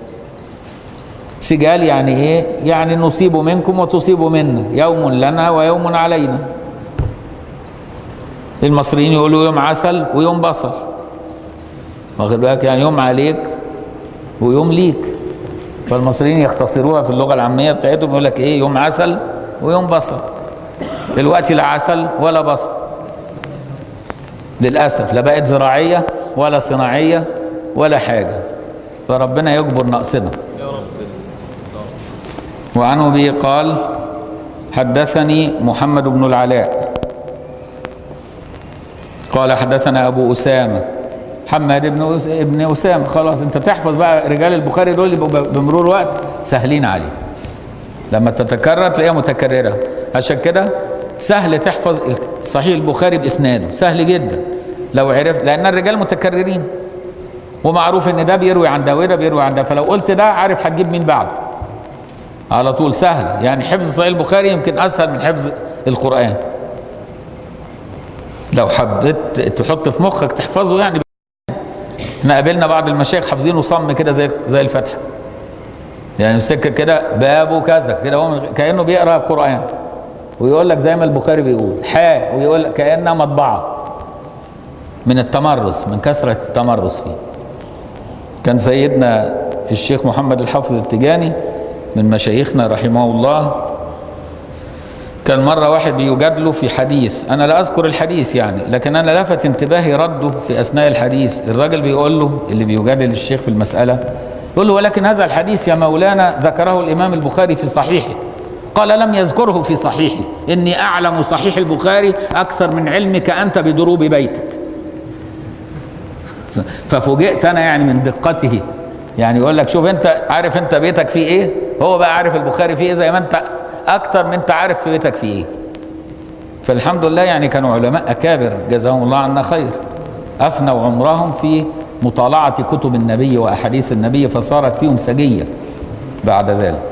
سجال يعني ايه يعني نصيب منكم وتصيب منا يوم لنا ويوم علينا المصريين يقولوا يوم عسل ويوم بصل واخد بالك يعني يوم عليك ويوم ليك فالمصريين يختصروها في اللغه العاميه بتاعتهم يقول لك ايه يوم عسل ويوم بصل دلوقتي لا عسل ولا بصل للاسف لا بقت زراعيه ولا صناعيه ولا حاجه فربنا يجبر نقصنا وعن ابي قال حدثني محمد بن العلاء قال حدثنا ابو اسامه محمد بن أس... ابن اسامه خلاص انت تحفظ بقى رجال البخاري دول يبقوا بمرور وقت سهلين عليه لما تتكرر تلاقيها متكرره عشان كده سهل تحفظ صحيح البخاري باسناده سهل جدا لو عرفت لان الرجال متكررين ومعروف ان ده بيروي عن ده وده بيروي عن ده فلو قلت ده عارف هتجيب مين بعده على طول سهل يعني حفظ صحيح البخاري يمكن اسهل من حفظ القران لو حبيت تحط في مخك تحفظه يعني احنا قابلنا بعض المشايخ حافظينه صم كده زي زي الفتحه يعني السكه كده بابه كذا كده هو كانه بيقرا القران ويقول لك زي ما البخاري بيقول حا ويقول لك كانها مطبعه من التمرس من كثره التمرس فيه كان سيدنا الشيخ محمد الحافظ التجاني من مشايخنا رحمه الله كان مرة واحد بيجادله في حديث أنا لا أذكر الحديث يعني لكن أنا لفت انتباهي رده في أثناء الحديث الراجل بيقول له اللي بيجادل الشيخ في المسألة يقول له ولكن هذا الحديث يا مولانا ذكره الإمام البخاري في صحيحه قال لم يذكره في صحيحه إني أعلم صحيح البخاري أكثر من علمك أنت بدروب بيتك ففوجئت أنا يعني من دقته يعني يقول لك شوف أنت عارف أنت بيتك فيه إيه هو بقى عارف البخاري فيه إيه زي ما أنت اكتر من انت عارف في بيتك في ايه فالحمد لله يعني كانوا علماء اكابر جزاهم الله عنا خير افنوا عمرهم في مطالعه كتب النبي واحاديث النبي فصارت فيهم سجيه بعد ذلك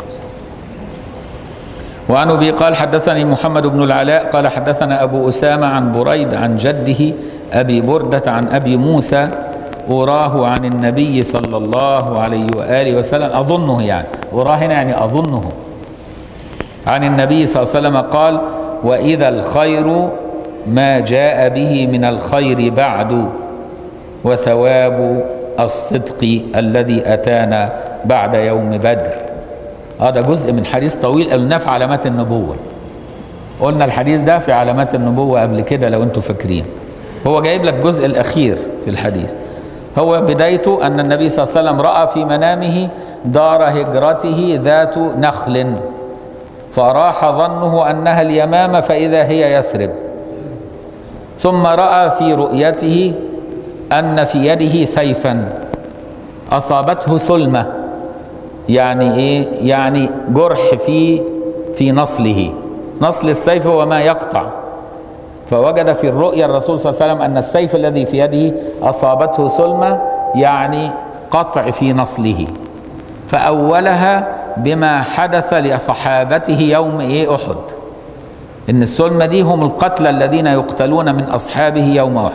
وعن ابي قال حدثني محمد بن العلاء قال حدثنا ابو اسامه عن بريد عن جده ابي برده عن ابي موسى أراه عن النبي صلى الله عليه وآله وسلم أظنه يعني أراه هنا يعني أظنه عن النبي صلى الله عليه وسلم قال واذا الخير ما جاء به من الخير بعد وثواب الصدق الذي اتانا بعد يوم بدر هذا جزء من حديث طويل قلناه في علامات النبوه قلنا الحديث ده في علامات النبوه قبل كده لو انتم فاكرين هو جايب لك الجزء الاخير في الحديث هو بدايته ان النبي صلى الله عليه وسلم راى في منامه دار هجرته ذات نخل فراح ظنه انها اليمامه فاذا هي يثرب ثم راى في رؤيته ان في يده سيفا اصابته ثلمه يعني ايه يعني جرح في في نصله نصل السيف هو ما يقطع فوجد في الرؤيا الرسول صلى الله عليه وسلم ان السيف الذي في يده اصابته ثلمه يعني قطع في نصله فاولها بما حدث لصحابته يوم ايه احد ان السلمة دي هم القتلى الذين يقتلون من اصحابه يوم احد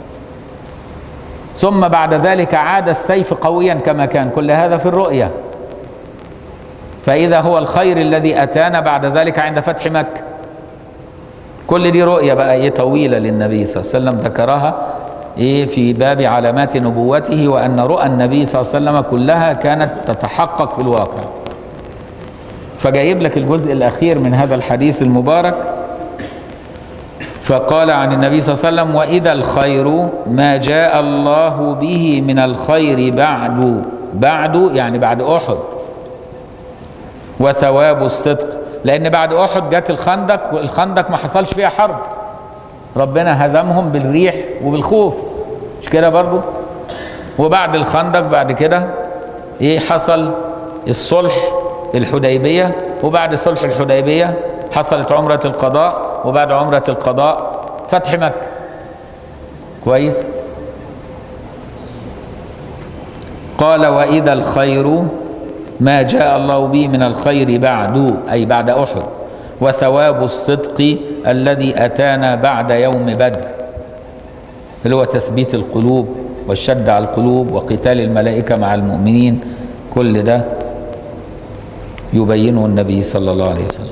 ثم بعد ذلك عاد السيف قويا كما كان كل هذا في الرؤيا فاذا هو الخير الذي اتانا بعد ذلك عند فتح مكه كل دي رؤيا بقى ايه طويله للنبي صلى الله عليه وسلم ذكرها ايه في باب علامات نبوته وان رؤى النبي صلى الله عليه وسلم كلها كانت تتحقق في الواقع فجايب لك الجزء الاخير من هذا الحديث المبارك فقال عن النبي صلى الله عليه وسلم وإذا الخير ما جاء الله به من الخير بعد بعد يعني بعد أحد وثواب الصدق لأن بعد أحد جت الخندق والخندق ما حصلش فيها حرب ربنا هزمهم بالريح وبالخوف مش كده برضو وبعد الخندق بعد كده ايه حصل الصلح الحديبية وبعد صلح الحديبية حصلت عمرة القضاء وبعد عمرة القضاء فتح مكة كويس قال وإذا الخير ما جاء الله به من الخير بعد أي بعد أحد وثواب الصدق الذي أتانا بعد يوم بدر اللي هو تثبيت القلوب والشد على القلوب وقتال الملائكة مع المؤمنين كل ده يبينه النبي صلى الله عليه وسلم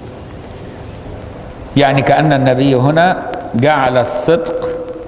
يعني كأن النبي هنا جعل الصدق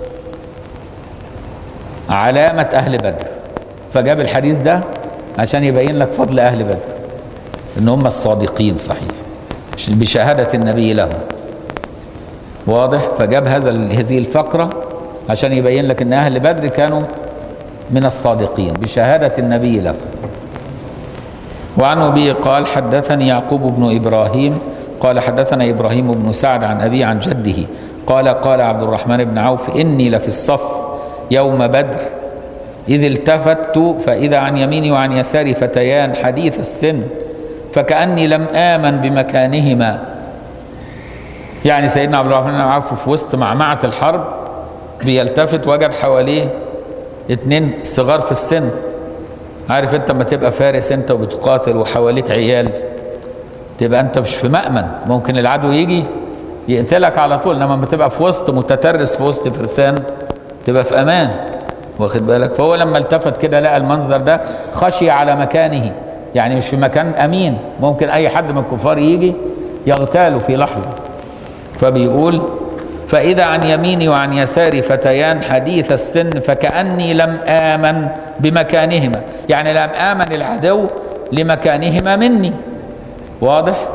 علامة أهل بدر فجاب الحديث ده عشان يبين لك فضل أهل بدر إن هم الصادقين صحيح بشهادة النبي لهم واضح فجاب هذا هذه الفقرة عشان يبين لك ان اهل بدر كانوا من الصادقين بشهادة النبي له وعن ابي قال حدثني يعقوب بن ابراهيم قال حدثنا ابراهيم بن سعد عن ابي عن جده قال قال عبد الرحمن بن عوف اني لفي الصف يوم بدر اذ التفت فاذا عن يميني وعن يساري فتيان حديث السن فكاني لم امن بمكانهما يعني سيدنا عبد الرحمن بن عوف في وسط معمعة الحرب بيلتفت وجد حواليه اتنين صغار في السن عارف انت لما تبقى فارس انت وبتقاتل وحواليك عيال تبقى انت مش في مأمن ممكن العدو يجي يقتلك على طول انما لما تبقى في وسط متترس في وسط فرسان تبقى في امان واخد بالك فهو لما التفت كده لقى المنظر ده خشي على مكانه يعني مش في مكان امين ممكن اي حد من الكفار يجي يغتاله في لحظه فبيقول فإذا عن يميني وعن يساري فتيان حديث السن فكأني لم آمن بمكانهما يعني لم آمن العدو لمكانهما مني واضح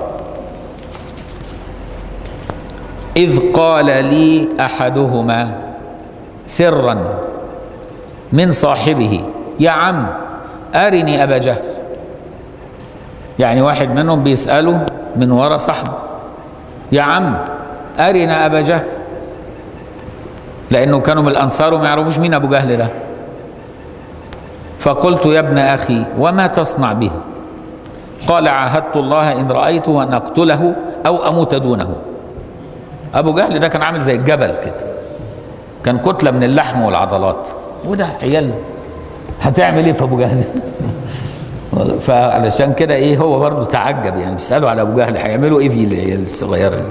إذ قال لي أحدهما سرا من صاحبه يا عم أرني أبا جهل يعني واحد منهم بيسأله من وراء صاحبه يا عم أرنا أبا جهل لأنه كانوا من الأنصار وما يعرفوش مين أبو جهل ده فقلت يا ابن أخي وما تصنع به قال عاهدت الله إن رأيته أن أقتله أو أموت دونه أبو جهل ده كان عامل زي الجبل كده كان كتلة من اللحم والعضلات وده عيال هتعمل ايه في ابو جهل فعلشان كده ايه هو برضه تعجب يعني بيسالوا على ابو جهل هيعملوا ايه في العيال الصغيره دي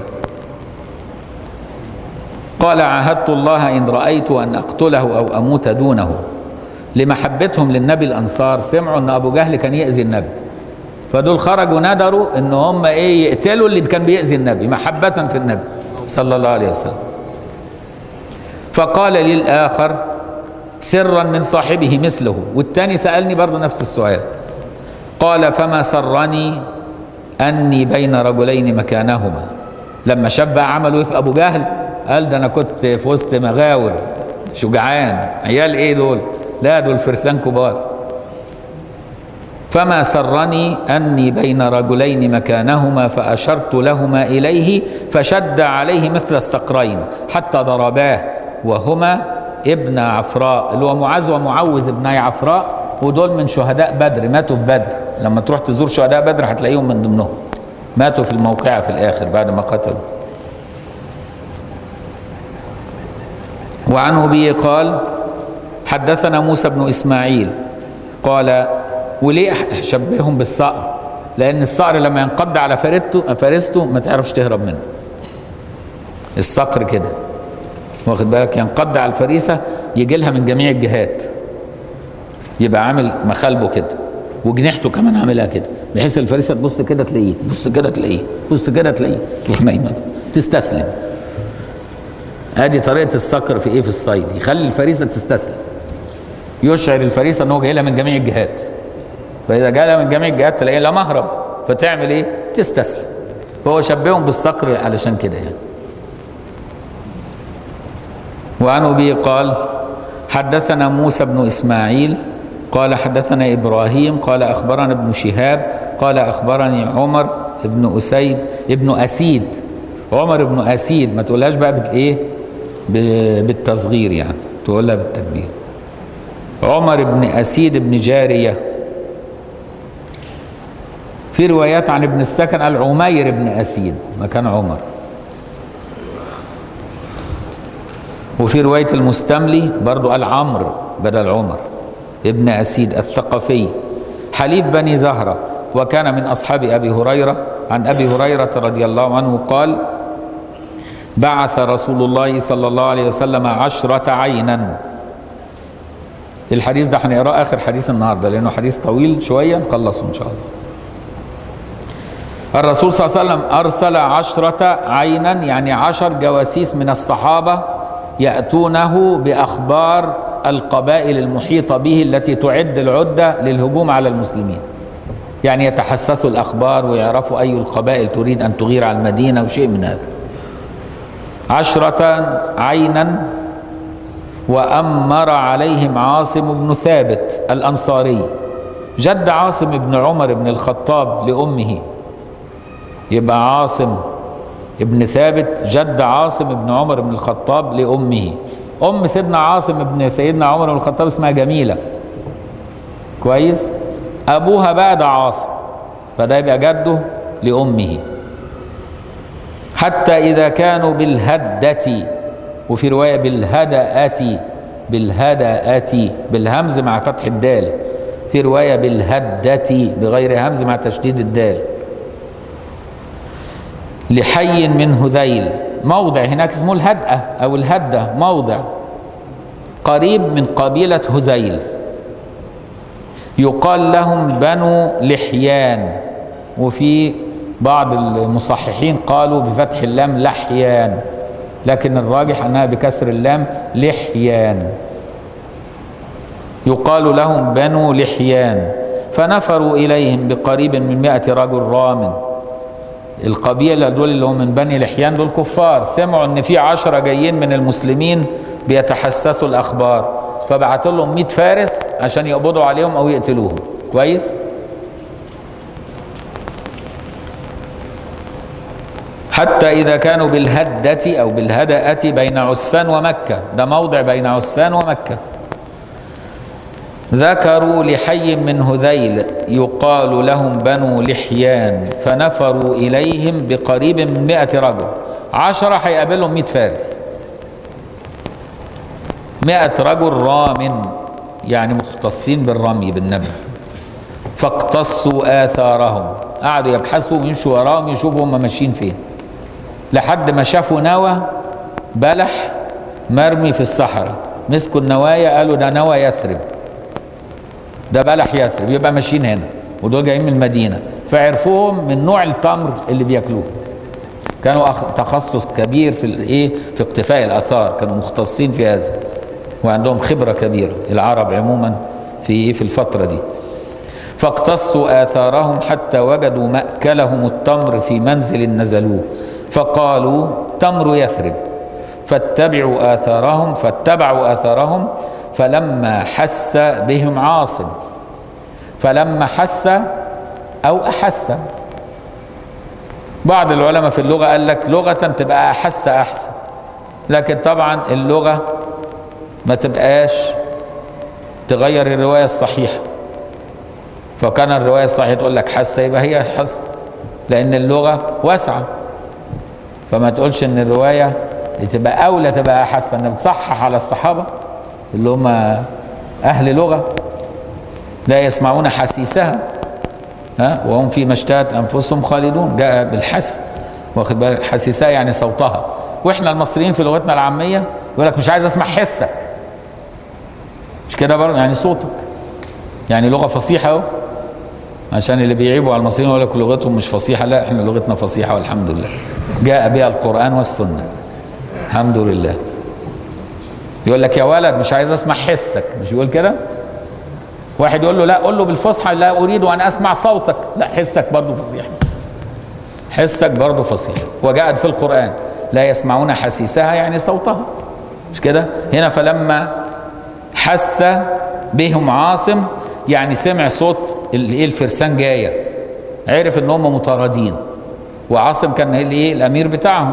قال عاهدت الله ان رايت ان اقتله او اموت دونه لمحبتهم للنبي الانصار سمعوا ان ابو جهل كان ياذي النبي فدول خرجوا ندروا ان هم ايه يقتلوا اللي كان بيأذي النبي محبة في النبي صلى الله عليه وسلم فقال للآخر سرا من صاحبه مثله والتاني سألني برضه نفس السؤال قال فما سرني أني بين رجلين مكانهما لما شاف بقى عملوا ايه في أبو جهل قال ده أنا كنت في وسط مغاور شجعان عيال ايه دول لا دول فرسان كبار فما سرني اني بين رجلين مكانهما فاشرت لهما اليه فشد عليه مثل الصقرين حتى ضرباه وهما ابن عفراء اللي هو معاذ ومعوذ ابني عفراء ودول من شهداء بدر ماتوا في بدر لما تروح تزور شهداء بدر هتلاقيهم من ضمنهم ماتوا في الموقعة في الآخر بعد ما قتلوا وعنه به قال حدثنا موسى بن إسماعيل قال وليه شبههم بالصقر لان الصقر لما ينقض على فريسته فريسته ما تعرفش تهرب منه الصقر كده واخد بالك ينقض على الفريسه يجي لها من جميع الجهات يبقى عامل مخالبه كده وجنحته كمان عاملها كده بحيث الفريسه تبص كده تلاقيه تبص كده تلاقيه تبص كده تلاقيه تروح نايمه تستسلم ادي طريقه الصقر في ايه في الصيد يخلي الفريسه تستسلم يشعر الفريسه ان هو جاي لها من جميع الجهات فاذا جالها من جميع الجهات تلاقيه لا مهرب فتعمل ايه تستسلم فهو شبههم بالصقر علشان كده يعني وعن أبي قال حدثنا موسى بن إسماعيل قال حدثنا إبراهيم قال أخبرنا ابن شهاب قال أخبرني عمر ابن أسيد ابن أسيد عمر بن أسيد ما تقولهاش بقى بت إيه ب- بالتصغير يعني تقولها بالتكبير عمر بن أسيد بن جارية في روايات عن ابن السكن قال عمير بن أسيد مكان عمر وفي رواية المستملي برضو قال عمرو بدل عمر ابن أسيد الثقفي حليف بني زهرة وكان من أصحاب أبي هريرة عن أبي هريرة رضي الله عنه قال بعث رسول الله صلى الله عليه وسلم عشرة عينا الحديث ده هنقراه آخر حديث النهاردة لأنه حديث طويل شوية نخلصه إن شاء الله الرسول صلى الله عليه وسلم أرسل عشرة عينا يعني عشر جواسيس من الصحابة يأتونه بأخبار القبائل المحيطة به التي تعد العدة للهجوم على المسلمين يعني يتحسسوا الأخبار ويعرفوا أي القبائل تريد أن تغير على المدينة وشيء من هذا عشرة عينا وأمر عليهم عاصم بن ثابت الأنصاري جد عاصم بن عمر بن الخطاب لأمه يبقى عاصم ابن ثابت جد عاصم بن عمر بن الخطاب لأمه أم سيدنا عاصم ابن سيدنا عمر بن الخطاب اسمها جميلة كويس أبوها بقى ده عاصم فده يبقى جده لأمه حتى إذا كانوا بالهدة وفي رواية بالهدأة بالهدأة بالهمز مع فتح الدال في رواية بالهدة بغير همز مع تشديد الدال لحي من هذيل موضع هناك اسمه الهدأة أو الهدة موضع قريب من قبيلة هذيل يقال لهم بنو لحيان وفي بعض المصححين قالوا بفتح اللام لحيان لكن الراجح أنها بكسر اللام لحيان يقال لهم بنو لحيان فنفروا إليهم بقريب من مئة رجل رامٍ القبيلة دول اللي هم من بني لحيان دول كفار سمعوا ان في عشرة جايين من المسلمين بيتحسسوا الاخبار فبعتوا لهم 100 فارس عشان يقبضوا عليهم او يقتلوهم كويس حتى إذا كانوا بالهدة أو بالهدأة بين عسفان ومكة ده موضع بين عسفان ومكة ذكروا لحي من هذيل يقال لهم بنو لحيان فنفروا إليهم بقريب من مئة رجل عشرة هيقابلهم مئة فارس مئة رجل رام يعني مختصين بالرمي بالنبل فاقتصوا آثارهم قعدوا يبحثوا ويمشوا وراهم يشوفوا هم ماشيين فين لحد ما شافوا نوى بلح مرمي في الصحراء مسكوا النوايا قالوا ده نوى يثرب ده بلح يثرب يبقى ماشيين هنا ودول جايين من المدينه فعرفوهم من نوع التمر اللي بياكلوه كانوا أخ... تخصص كبير في الايه في اقتفاء الاثار كانوا مختصين في هذا وعندهم خبره كبيره العرب عموما في ايه في الفتره دي فاقتصوا آثارهم حتى وجدوا مأكلهم التمر في منزل نزلوه فقالوا تمر يثرب فاتبعوا آثارهم فاتبعوا آثارهم فلما حس بهم عاصم فلما حس أو أحس بعض العلماء في اللغة قال لك لغة تبقى أحس أحسن لكن طبعا اللغة ما تبقاش تغير الرواية الصحيحة فكان الرواية الصحيحة تقول لك حس يبقى هي حس لأن اللغة واسعة فما تقولش إن الرواية تبقى أولى تبقى أحس إن بتصحح على الصحابة اللي هم أهل لغة لا يسمعون حسيسها ها وهم فيما اشتهت أنفسهم خالدون جاء بالحس واخد بالك حسيسها يعني صوتها واحنا المصريين في لغتنا العامية يقول لك مش عايز اسمع حسك مش كده برضه يعني صوتك يعني لغة فصيحة اهو عشان اللي بيعيبوا على المصريين يقول لك لغتهم مش فصيحة لا احنا لغتنا فصيحة والحمد لله جاء بها القرآن والسنة الحمد لله يقول لك يا ولد مش عايز اسمع حسك مش يقول كده واحد يقول له لا قول له بالفصحى لا اريد ان اسمع صوتك لا حسك برضه فصيح حسك برضه فصيح وجاءت في القران لا يسمعون حسيسها يعني صوتها مش كده هنا فلما حس بهم عاصم يعني سمع صوت الايه الفرسان جايه عرف ان هم مطاردين وعاصم كان الايه الامير بتاعهم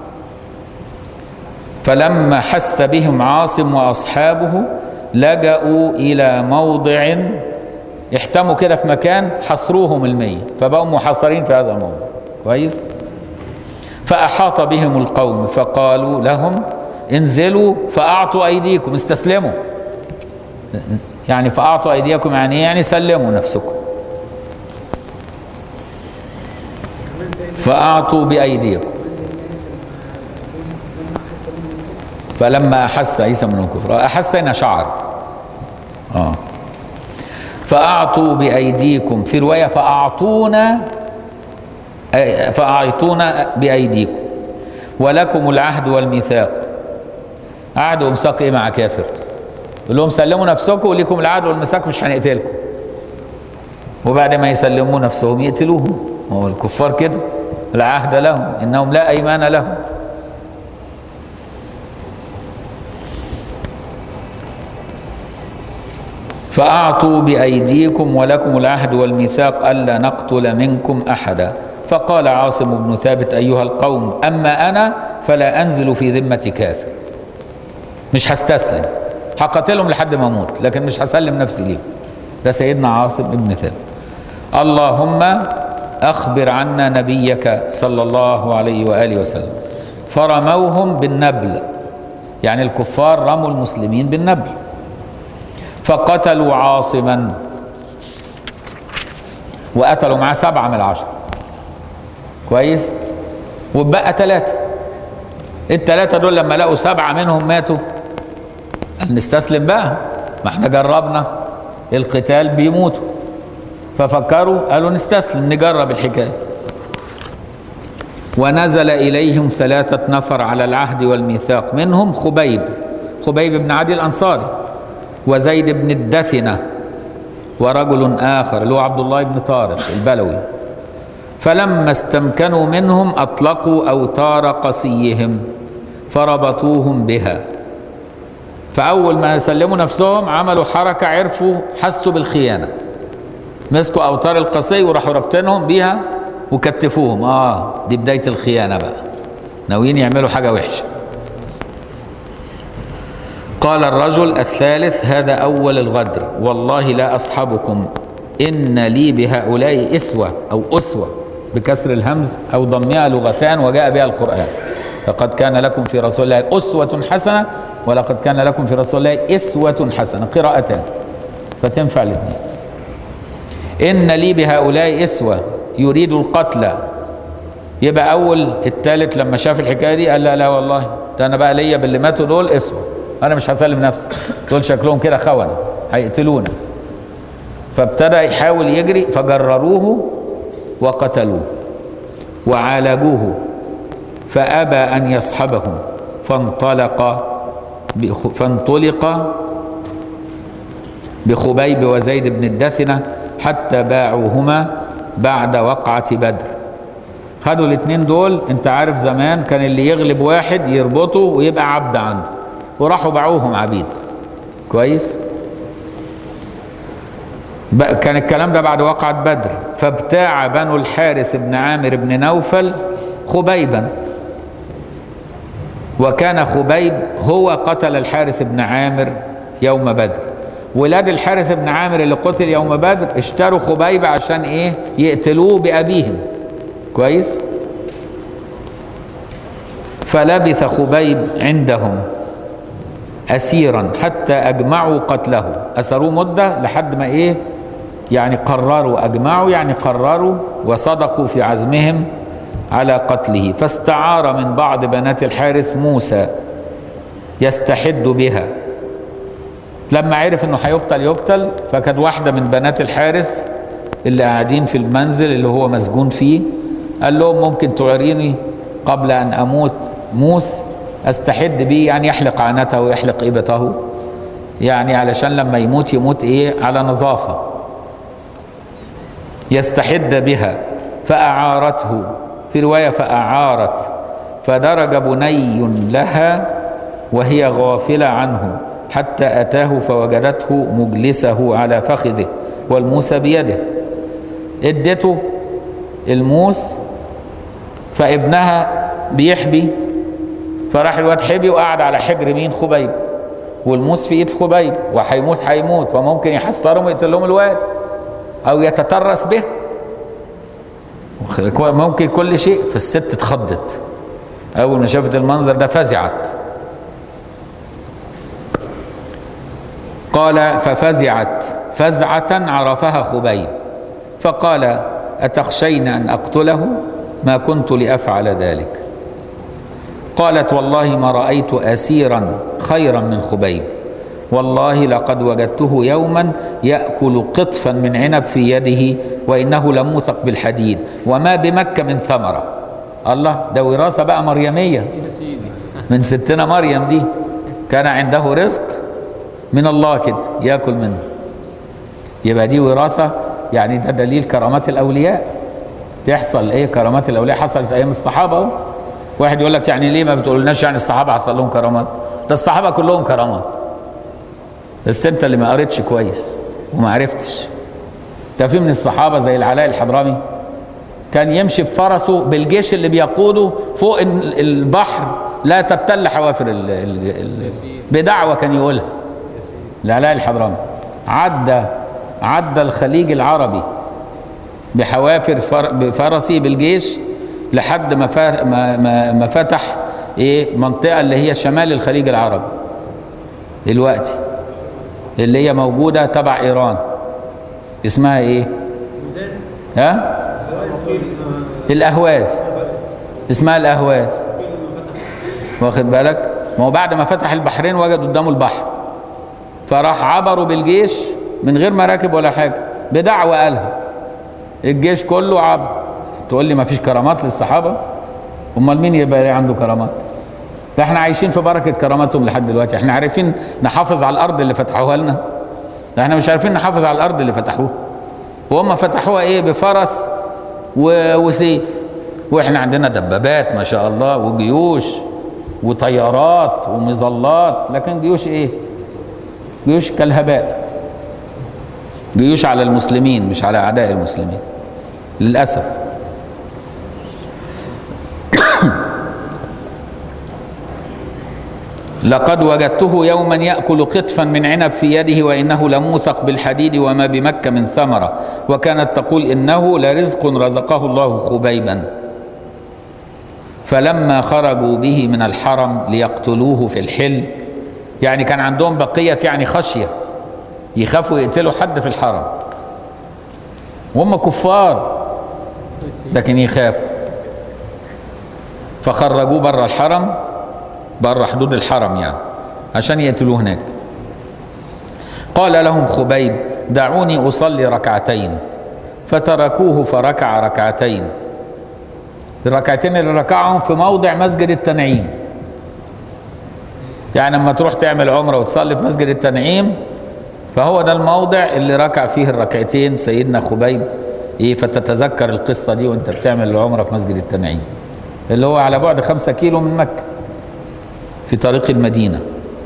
فلما حس بهم عاصم واصحابه لجأوا الى موضع احتموا كده في مكان حصروهم المية فبقوا محاصرين في هذا الموضع كويس فأحاط بهم القوم فقالوا لهم انزلوا فأعطوا أيديكم استسلموا يعني فأعطوا أيديكم يعني إيه؟ يعني سلموا نفسكم فأعطوا بأيديكم فلما أحس عيسى من الكفر أحس هنا شعر آه فأعطوا بأيديكم في رواية فأعطونا أي- فأعطونا بأيديكم ولكم العهد والميثاق عهد وميثاق إيه مع كافر يقول لهم سلموا نفسكم ولكم العهد والميثاق مش هنقتلكم وبعد ما يسلموا نفسهم يقتلوهم هو الكفار كده العهد لهم إنهم لا أيمان لهم فأعطوا بأيديكم ولكم العهد والميثاق ألا نقتل منكم أحدا فقال عاصم بن ثابت أيها القوم أما أنا فلا أنزل في ذمة كافر مش هستسلم هقاتلهم لحد ما أموت لكن مش هسلم نفسي ليهم ده سيدنا عاصم بن ثابت اللهم أخبر عنا نبيك صلى الله عليه وآله وسلم فرموهم بالنبل يعني الكفار رموا المسلمين بالنبل فقتلوا عاصما وقتلوا معاه سبعة من العشرة كويس وبقى ثلاثة الثلاثة دول لما لقوا سبعة منهم ماتوا قال نستسلم بقى ما احنا جربنا القتال بيموتوا ففكروا قالوا نستسلم نجرب الحكاية ونزل إليهم ثلاثة نفر على العهد والميثاق منهم خبيب خبيب بن عدي الأنصاري وزيد بن الدثنة ورجل آخر اللي هو عبد الله بن طارق البلوي فلما استمكنوا منهم أطلقوا أوتار قصيهم فربطوهم بها فأول ما سلموا نفسهم عملوا حركة عرفوا حسوا بالخيانة مسكوا أوتار القصي وراحوا رابطينهم بيها وكتفوهم آه دي بداية الخيانة بقى ناويين يعملوا حاجة وحشة قال الرجل الثالث هذا أول الغدر والله لا أصحبكم إن لي بهؤلاء إسوة أو أسوة بكسر الهمز أو ضمها لغتان وجاء بها القرآن لقد كان لكم في رسول الله أسوة حسنة ولقد كان لكم في رسول الله إسوة حسنة قراءتان فتنفع الاثنين إن لي بهؤلاء إسوة يريد القتل يبقى أول الثالث لما شاف الحكاية دي قال لا لا والله ده أنا بقى ليا باللي ماتوا دول إسوة انا مش هسلم نفسي دول شكلهم كده خونه هيقتلونا فابتدى يحاول يجري فجرروه وقتلوه وعالجوه فابى ان يصحبهم فانطلق بخ- فانطلق بخبيب وزيد بن الدثنه حتى باعوهما بعد وقعه بدر خدوا الاثنين دول انت عارف زمان كان اللي يغلب واحد يربطه ويبقى عبد عنده وراحوا باعوهم عبيد كويس بقى كان الكلام ده بعد وقعة بدر فابتاع بنو الحارث بن عامر بن نوفل خبيبا وكان خبيب هو قتل الحارث بن عامر يوم بدر ولاد الحارث بن عامر اللي قتل يوم بدر اشتروا خبيب عشان ايه يقتلوه بأبيهم كويس فلبث خبيب عندهم أسيرا حتى أجمعوا قتله أسروه مدة لحد ما إيه يعني قرروا أجمعوا يعني قرروا وصدقوا في عزمهم على قتله فاستعار من بعض بنات الحارث موسى يستحد بها لما عرف انه هيقتل يقتل فكانت واحده من بنات الحارث اللي قاعدين في المنزل اللي هو مسجون فيه قال لهم ممكن تعيريني قبل ان اموت موس استحد بيه يعني يحلق عنته ويحلق ابطه يعني علشان لما يموت يموت ايه على نظافه يستحد بها فاعارته في روايه فاعارت فدرج بني لها وهي غافلة عنه حتى أتاه فوجدته مجلسه على فخذه والموس بيده ادته الموس فابنها بيحبي فراح الواد حبي وقعد على حجر مين خبيب والموس في ايد خبيب وهيموت هيموت فممكن يحصرهم ويقتل لهم الواد او يتترس به ممكن كل شيء فالست اتخضت اول ما شافت المنظر ده فزعت قال ففزعت فزعة عرفها خبيب فقال أتخشين أن أقتله ما كنت لأفعل ذلك قالت والله ما رأيت أسيرا خيرا من خبيب والله لقد وجدته يوما يأكل قطفا من عنب في يده وإنه لموثق بالحديد وما بمكة من ثمرة الله ده وراثة بقى مريمية من ستنا مريم دي كان عنده رزق من الله كده ياكل منه يبقى دي وراثة يعني ده دليل كرامات الأولياء تحصل ايه كرامات الأولياء حصلت أيام الصحابة اهو واحد يقول لك يعني ليه ما بتقولناش يعني الصحابة حصل لهم كرامات ده الصحابة كلهم كرامات بس انت اللي ما قريتش كويس وما عرفتش ده في من الصحابة زي العلاء الحضرمي كان يمشي بفرسه بالجيش اللي بيقوده فوق البحر لا تبتل حوافر ال ال ال بدعوة كان يقولها العلاء الحضرمي عدى عدى الخليج العربي بحوافر فر بفرسي بالجيش لحد ما ما ما, ما فتح ايه منطقه اللي هي شمال الخليج العربي دلوقتي اللي هي موجوده تبع ايران اسمها ايه ها الاهواز اسمها الاهواز واخد بالك ما هو بعد ما فتح البحرين وجد قدامه البحر فراح عبروا بالجيش من غير مراكب ولا حاجه بدعوه قالها الجيش كله عبر تقول لي ما فيش كرامات للصحابه امال مين يبقى عنده كرامات ده احنا عايشين في بركه كراماتهم لحد دلوقتي احنا عارفين نحافظ على الارض اللي فتحوها لنا ده احنا مش عارفين نحافظ على الارض اللي فتحوها وهم فتحوها ايه بفرس و... وسيف واحنا عندنا دبابات ما شاء الله وجيوش وطيارات ومظلات لكن جيوش ايه جيوش كالهباء جيوش على المسلمين مش على اعداء المسلمين للاسف لقد وجدته يوما ياكل قطفا من عنب في يده وانه لموثق بالحديد وما بمكه من ثمره وكانت تقول انه لرزق رزقه الله خبيبا فلما خرجوا به من الحرم ليقتلوه في الحل يعني كان عندهم بقيه يعني خشيه يخافوا يقتلوا حد في الحرم وهم كفار لكن يخافوا فخرجوه بره الحرم بره حدود الحرم يعني عشان يقتلوه هناك قال لهم خبيب دعوني اصلي ركعتين فتركوه فركع ركعتين الركعتين اللي ركعهم في موضع مسجد التنعيم يعني لما تروح تعمل عمره وتصلي في مسجد التنعيم فهو ده الموضع اللي ركع فيه الركعتين سيدنا خبيب ايه فتتذكر القصه دي وانت بتعمل العمره في مسجد التنعيم اللي هو على بعد خمسة كيلو من مكه في طريق المدينه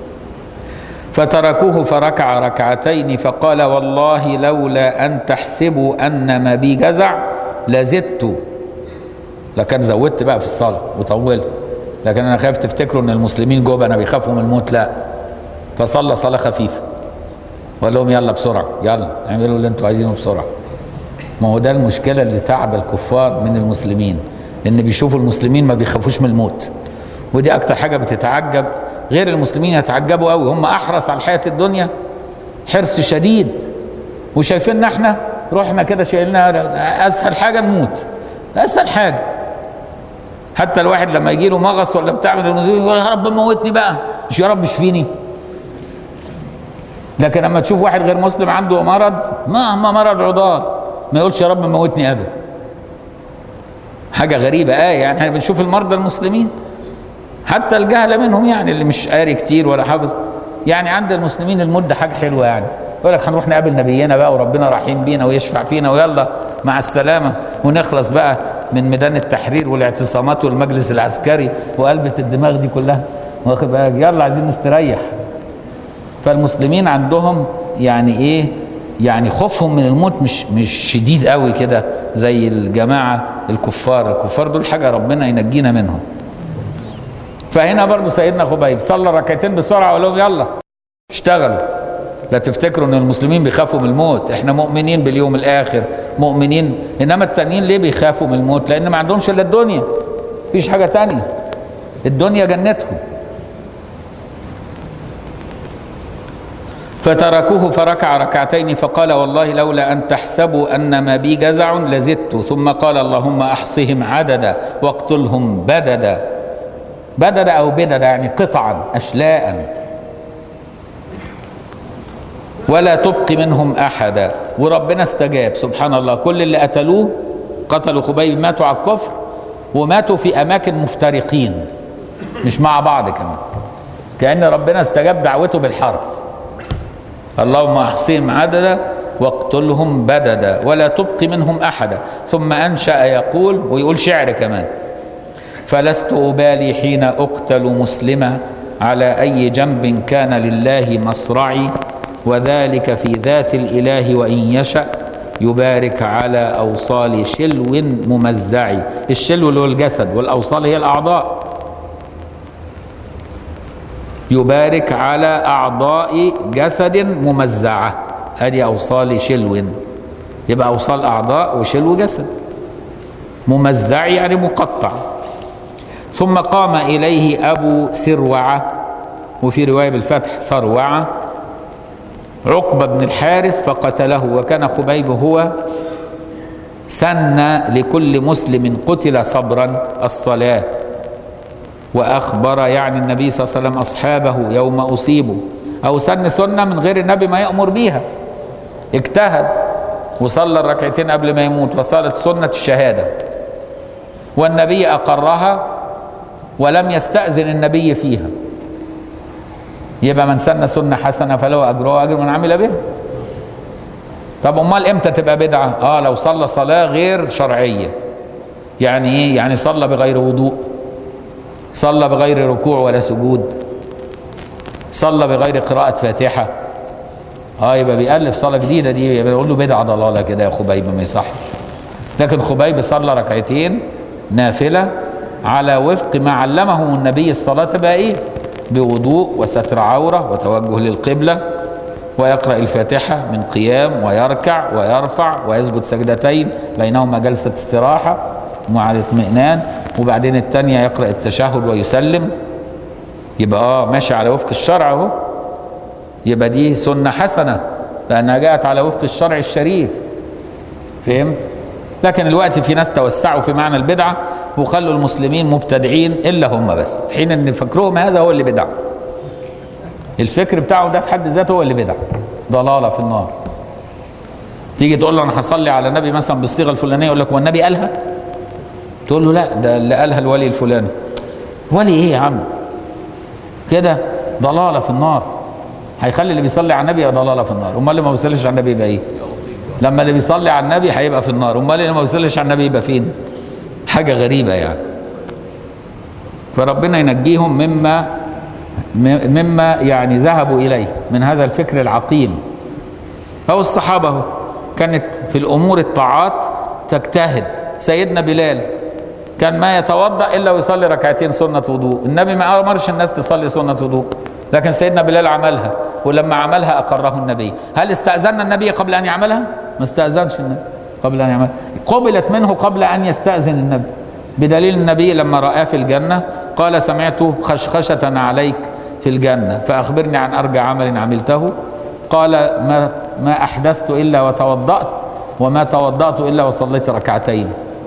فتركوه فركع ركعتين فقال والله لولا ان تحسبوا ان ما بي جزع لزدت لكن زودت بقى في الصلاه وطولت لكن انا خايف تفتكروا ان المسلمين جوه انا بيخافوا من الموت لا فصلى صلاه خفيفه وقال لهم يلا بسرعه يلا اعملوا اللي انتوا عايزينه بسرعه ما هو ده المشكله اللي تعب الكفار من المسلمين ان بيشوفوا المسلمين ما بيخافوش من الموت ودي اكتر حاجه بتتعجب غير المسلمين يتعجبوا قوي هم احرص على الحياه الدنيا حرص شديد وشايفين ان احنا رحنا كده شايلنا اسهل حاجه نموت اسهل حاجه حتى الواحد لما يجي له مغص ولا بتاع من المسلمين يقول يا رب موتني بقى مش يا رب اشفيني لكن لما تشوف واحد غير مسلم عنده مرض مهما مرض عضال ما يقولش يا رب موتني ابدا حاجه غريبه ايه يعني احنا بنشوف المرضى المسلمين حتى الجهله منهم يعني اللي مش قاري كتير ولا حافظ يعني عند المسلمين المده حاجه حلوه يعني يقول لك هنروح نقابل نبينا بقى وربنا رحيم بينا ويشفع فينا ويلا مع السلامه ونخلص بقى من ميدان التحرير والاعتصامات والمجلس العسكري وقلبة الدماغ دي كلها واخد بالك يلا عايزين نستريح فالمسلمين عندهم يعني ايه يعني خوفهم من الموت مش مش شديد قوي كده زي الجماعه الكفار الكفار دول حاجه ربنا ينجينا منهم فهنا برضو سيدنا خبيب صلى ركعتين بسرعه وقال لهم يلا اشتغلوا لا تفتكروا ان المسلمين بيخافوا من الموت احنا مؤمنين باليوم الاخر مؤمنين انما التانيين ليه بيخافوا من الموت لان ما عندهمش الا الدنيا مفيش حاجه تانية الدنيا جنتهم فتركوه فركع ركعتين فقال والله لولا ان تحسبوا ان ما بي جزع لزدت ثم قال اللهم احصهم عددا واقتلهم بددا بددا او بددا يعني قطعا اشلاء ولا تبق منهم احدا وربنا استجاب سبحان الله كل اللي قتلوه قتلوا خبيب ماتوا على الكفر وماتوا في اماكن مفترقين مش مع بعض كمان كان ربنا استجاب دعوته بالحرف اللهم احصهم عددا واقتلهم بددا ولا تبق منهم احدا ثم انشا يقول ويقول شعر كمان فلست ابالي حين اقتل مسلما على اي جنب كان لله مصرعي وذلك في ذات الاله وان يشا يبارك على اوصال شلو ممزع الشلو اللي هو الجسد والاوصال هي الاعضاء يبارك على اعضاء جسد ممزعه ادي اوصال شلو يبقى اوصال اعضاء وشلو جسد ممزع يعني مقطع ثم قام اليه ابو سروعه وفي روايه بالفتح صروعه عقبه بن الحارث فقتله وكان خبيب هو سن لكل مسلم قتل صبرا الصلاه واخبر يعني النبي صلى الله عليه وسلم اصحابه يوم اصيبوا او سن سنه من غير النبي ما يامر بيها اجتهد وصلى الركعتين قبل ما يموت وصارت سنه الشهاده والنبي اقرها ولم يستاذن النبي فيها يبقى من سن سنه حسنه فله اجره واجر من عمل بها طب امال امتى تبقى بدعه اه لو صلى صلاه غير شرعيه يعني ايه يعني صلى بغير وضوء صلى بغير ركوع ولا سجود صلى بغير قراءة فاتحة اه يبقى بيألف صلاة جديدة دي يبقى نقول له بدعة ضلالة كده يا خبيب ما يصح لكن خبيب صلى ركعتين نافلة على وفق ما علمه النبي الصلاة بقى ايه بوضوء وستر عورة وتوجه للقبلة ويقرأ الفاتحة من قيام ويركع ويرفع ويسجد سجدتين بينهما جلسة استراحة مع الاطمئنان وبعدين التانية يقرأ التشهد ويسلم يبقى اه ماشي على وفق الشرع اهو يبقى دي سنة حسنة لأنها جاءت على وفق الشرع الشريف فهمت؟ لكن الوقت في ناس توسعوا في معنى البدعة وخلوا المسلمين مبتدعين إلا هم بس في حين أن فكرهم هذا هو اللي بدعة الفكر بتاعهم ده في حد ذاته هو اللي بدعة ضلالة في النار تيجي تقول له أنا هصلي على النبي مثلا بالصيغة الفلانية يقول لك هو النبي قالها؟ تقول له لا ده اللي قالها الولي الفلاني ولي ايه يا عم كده ضلاله في النار هيخلي اللي بيصلي على النبي ضلاله في النار امال اللي ما بيصليش على النبي يبقى ايه لما اللي بيصلي على النبي هيبقى في النار امال اللي ما بيصليش على النبي يبقى فين حاجه غريبه يعني فربنا ينجيهم مما مما يعني ذهبوا اليه من هذا الفكر العقيم او الصحابه هو كانت في الامور الطاعات تجتهد سيدنا بلال كان ما يتوضا الا ويصلي ركعتين سنه وضوء النبي ما امرش الناس تصلي سنه وضوء لكن سيدنا بلال عملها ولما عملها اقره النبي هل استاذن النبي قبل ان يعملها ما استاذنش النبي قبل ان يعملها قبلت منه قبل ان يستاذن النبي بدليل النبي لما رآه في الجنة قال سمعت خشخشة عليك في الجنة فأخبرني عن أرجى عمل عملته قال ما ما أحدثت إلا وتوضأت وما توضأت إلا وصليت ركعتين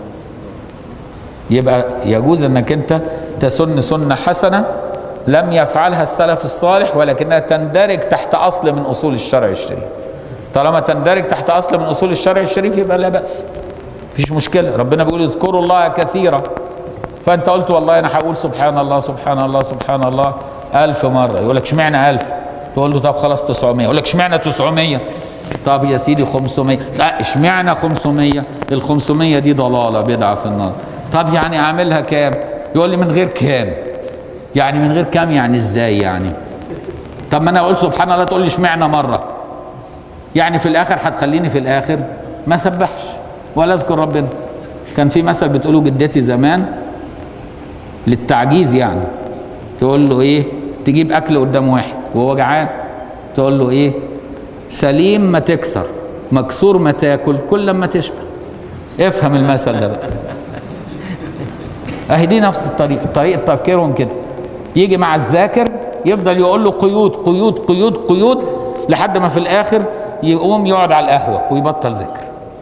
يبقى يجوز انك انت تسن سنه حسنه لم يفعلها السلف الصالح ولكنها تندرج تحت اصل من اصول الشرع الشريف طالما تندرج تحت اصل من اصول الشرع الشريف يبقى لا باس مفيش مشكله ربنا بيقول اذكروا الله كثيرا فانت قلت والله انا هقول سبحان الله سبحان الله سبحان الله ألف مرة يقول لك اشمعنى ألف تقول له طب خلاص 900 يقول لك اشمعنى 900 طب يا سيدي 500 لا اشمعنى 500 ال 500 دي ضلالة بدعة في النار طب يعني اعملها كام يقول لي من غير كام يعني من غير كام يعني ازاي يعني طب ما انا اقول سبحان الله تقول لي اشمعنى مره يعني في الاخر هتخليني في الاخر ما سبحش ولا اذكر ربنا كان في مثل بتقوله جدتي زمان للتعجيز يعني تقول له ايه تجيب اكل قدام واحد وهو جعان تقول له ايه سليم ما تكسر مكسور ما تاكل كل ما تشبع افهم المثل ده بقى اهي دي نفس الطريقه طريقه تفكيرهم كده يجي مع الذاكر يفضل يقول له قيود قيود قيود قيود لحد ما في الاخر يقوم يقعد على القهوه ويبطل ذكر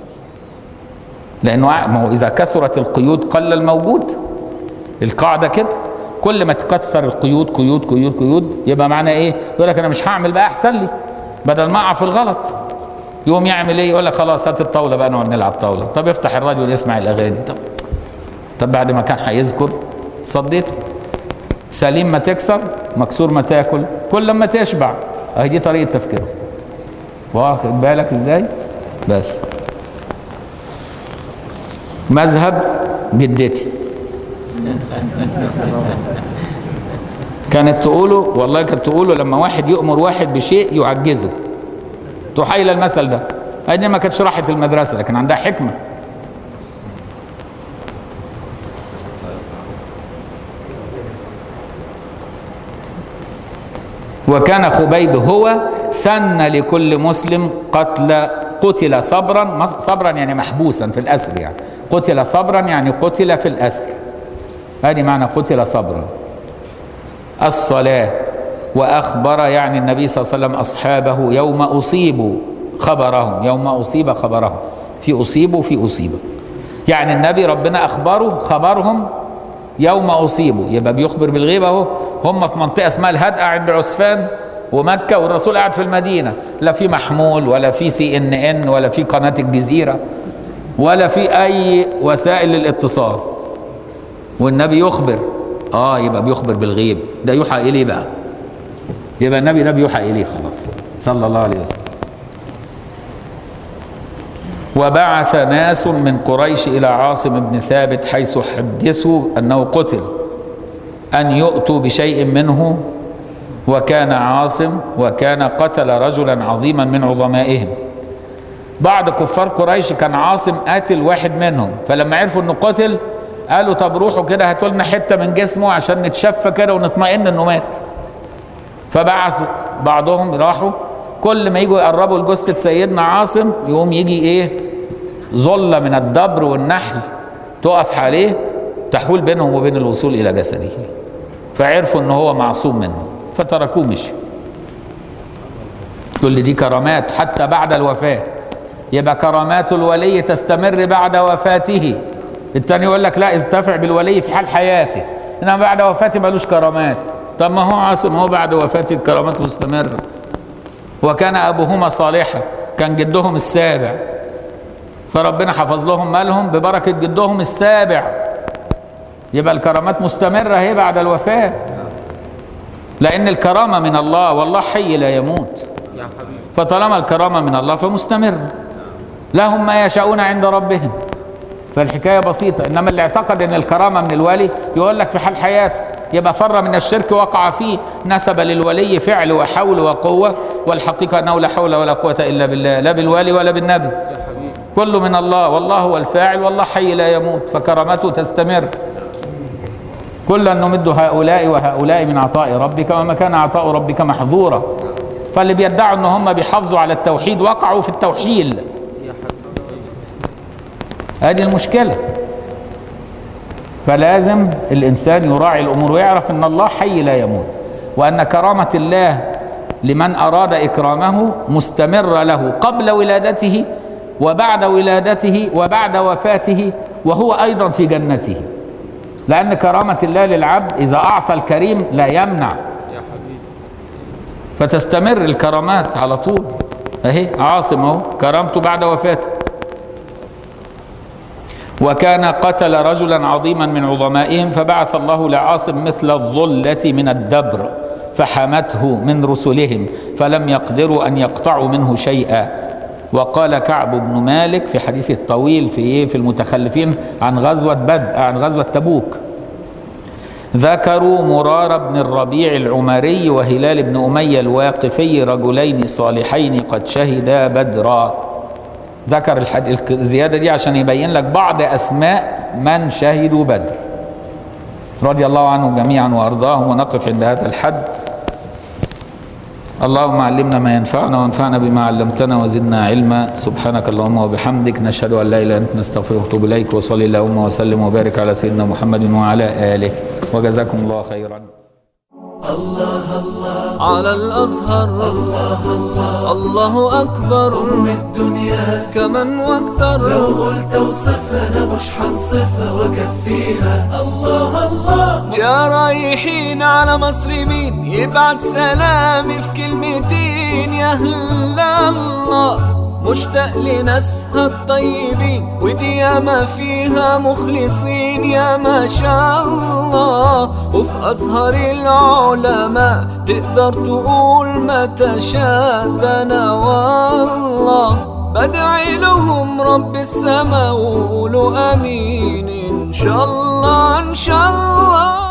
لانه ع- ما هو اذا كثرت القيود قل الموجود القاعده كده كل ما تكثر القيود قيود قيود قيود يبقى معنى ايه يقول لك انا مش هعمل بقى احسن لي بدل ما اقع في الغلط يقوم يعمل ايه يقول لك خلاص هات الطاوله بقى نقعد نلعب طاوله طب يفتح الراديو يسمع الاغاني طب طب بعد ما كان هيذكر صديته سليم ما تكسر مكسور ما تاكل كل ما تشبع اهي دي طريقه تفكيره واخد بالك ازاي بس مذهب جدتي كانت تقوله والله كانت تقوله لما واحد يؤمر واحد بشيء يعجزه تروح قايله المثل ده هي دي ما كانتش راحت المدرسه لكن عندها حكمه وكان خبيب هو سن لكل مسلم قتل قتل صبرا صبرا يعني محبوسا في الاسر يعني قتل صبرا يعني قتل في الاسر هذه معنى قتل صبرا الصلاه واخبر يعني النبي صلى الله عليه وسلم اصحابه يوم اصيبوا خبرهم يوم اصيب خبرهم في اصيبوا في اصيب يعني النبي ربنا اخبره خبرهم يوم اصيبوا يبقى بيخبر بالغيب اهو هم في منطقه اسمها الهدأة عند عسفان ومكه والرسول قاعد في المدينه لا في محمول ولا في سي ان ان ولا في قناه الجزيره ولا في اي وسائل للاتصال والنبي يخبر اه يبقى بيخبر بالغيب ده يوحى اليه بقى يبقى النبي ده بيوحى اليه خلاص صلى الله عليه وسلم وبعث ناس من قريش الى عاصم بن ثابت حيث حدثوا انه قتل ان يؤتوا بشيء منه وكان عاصم وكان قتل رجلا عظيما من عظمائهم بعض كفار قريش كان عاصم قاتل واحد منهم فلما عرفوا انه قتل قالوا طب روحوا كده هاتوا لنا حته من جسمه عشان نتشفى كده ونطمئن انه مات فبعث بعضهم راحوا كل ما يجوا يقربوا لجثه سيدنا عاصم يقوم يجي ايه ظله من الدبر والنحل تقف عليه تحول بينهم وبين الوصول الى جسده فعرفوا ان هو معصوم منهم فتركوه مشي كل دي كرامات حتى بعد الوفاه يبقى كرامات الولي تستمر بعد وفاته التاني يقول لك لا انتفع بالولي في حال حياته انما بعد وفاته ملوش كرامات طب ما هو عاصم هو بعد وفاته الكرامات مستمره وكان ابوهما صالحا كان جدهم السابع فربنا حفظ لهم مالهم ببركه جدهم السابع يبقى الكرامات مستمره اهي بعد الوفاه لان الكرامه من الله والله حي لا يموت فطالما الكرامه من الله فمستمر لهم ما يشاءون عند ربهم فالحكايه بسيطه انما اللي اعتقد ان الكرامه من الولي يقول لك في حال حياته يبقى فر من الشرك وقع فيه نسب للولي فعل وحول وقوه والحقيقه انه لا حول ولا قوه الا بالله لا بالولي ولا بالنبي كله من الله والله هو الفاعل والله حي لا يموت فكرامته تستمر كلا نمد هؤلاء وهؤلاء من عطاء ربك وما كان عطاء ربك محظورا فاللي بيدعوا ان هم بيحافظوا على التوحيد وقعوا في التوحيل هذه المشكله فلازم الانسان يراعي الامور ويعرف ان الله حي لا يموت وان كرامه الله لمن اراد اكرامه مستمره له قبل ولادته وبعد ولادته وبعد وفاته وهو ايضا في جنته لان كرامه الله للعبد اذا اعطى الكريم لا يمنع فتستمر الكرامات على طول اهي عاصم اهو كرامته بعد وفاته وكان قتل رجلا عظيما من عظمائهم فبعث الله لعاصم مثل الظلة من الدبر فحمته من رسلهم فلم يقدروا أن يقطعوا منه شيئا وقال كعب بن مالك في حديث الطويل في ايه في المتخلفين عن غزوة بدء عن غزوة تبوك ذكروا مرار بن الربيع العمري وهلال بن أمية الواقفي رجلين صالحين قد شهدا بدرا ذكر الحد... الزيادة دي عشان يبين لك بعض أسماء من شهدوا بدر رضي الله عنهم جميعا وأرضاهم ونقف عند هذا الحد اللهم علمنا ما ينفعنا وانفعنا بما علمتنا وزدنا علما سبحانك اللهم وبحمدك نشهد ان لا اله الا انت نستغفرك ونتوب اليك وصل اللهم وسلم وبارك على سيدنا محمد وعلى اله وجزاكم الله خيرا على الأزهر الله الله الله أكبر من الدنيا كمن واكتر لو قلت وصفنا مش حنصفها وكفيها الله الله يا رايحين على مصر مين يبعت سلامي في كلمتين يا هلا الله مشتاق لناسها الطيبين ودي ياما فيها مخلصين يا ما شاء الله وفي أزهر العلماء تقدر تقول ما تشاء ده أنا والله بدعي لهم رب السما وقولوا امين ان شاء الله ان شاء الله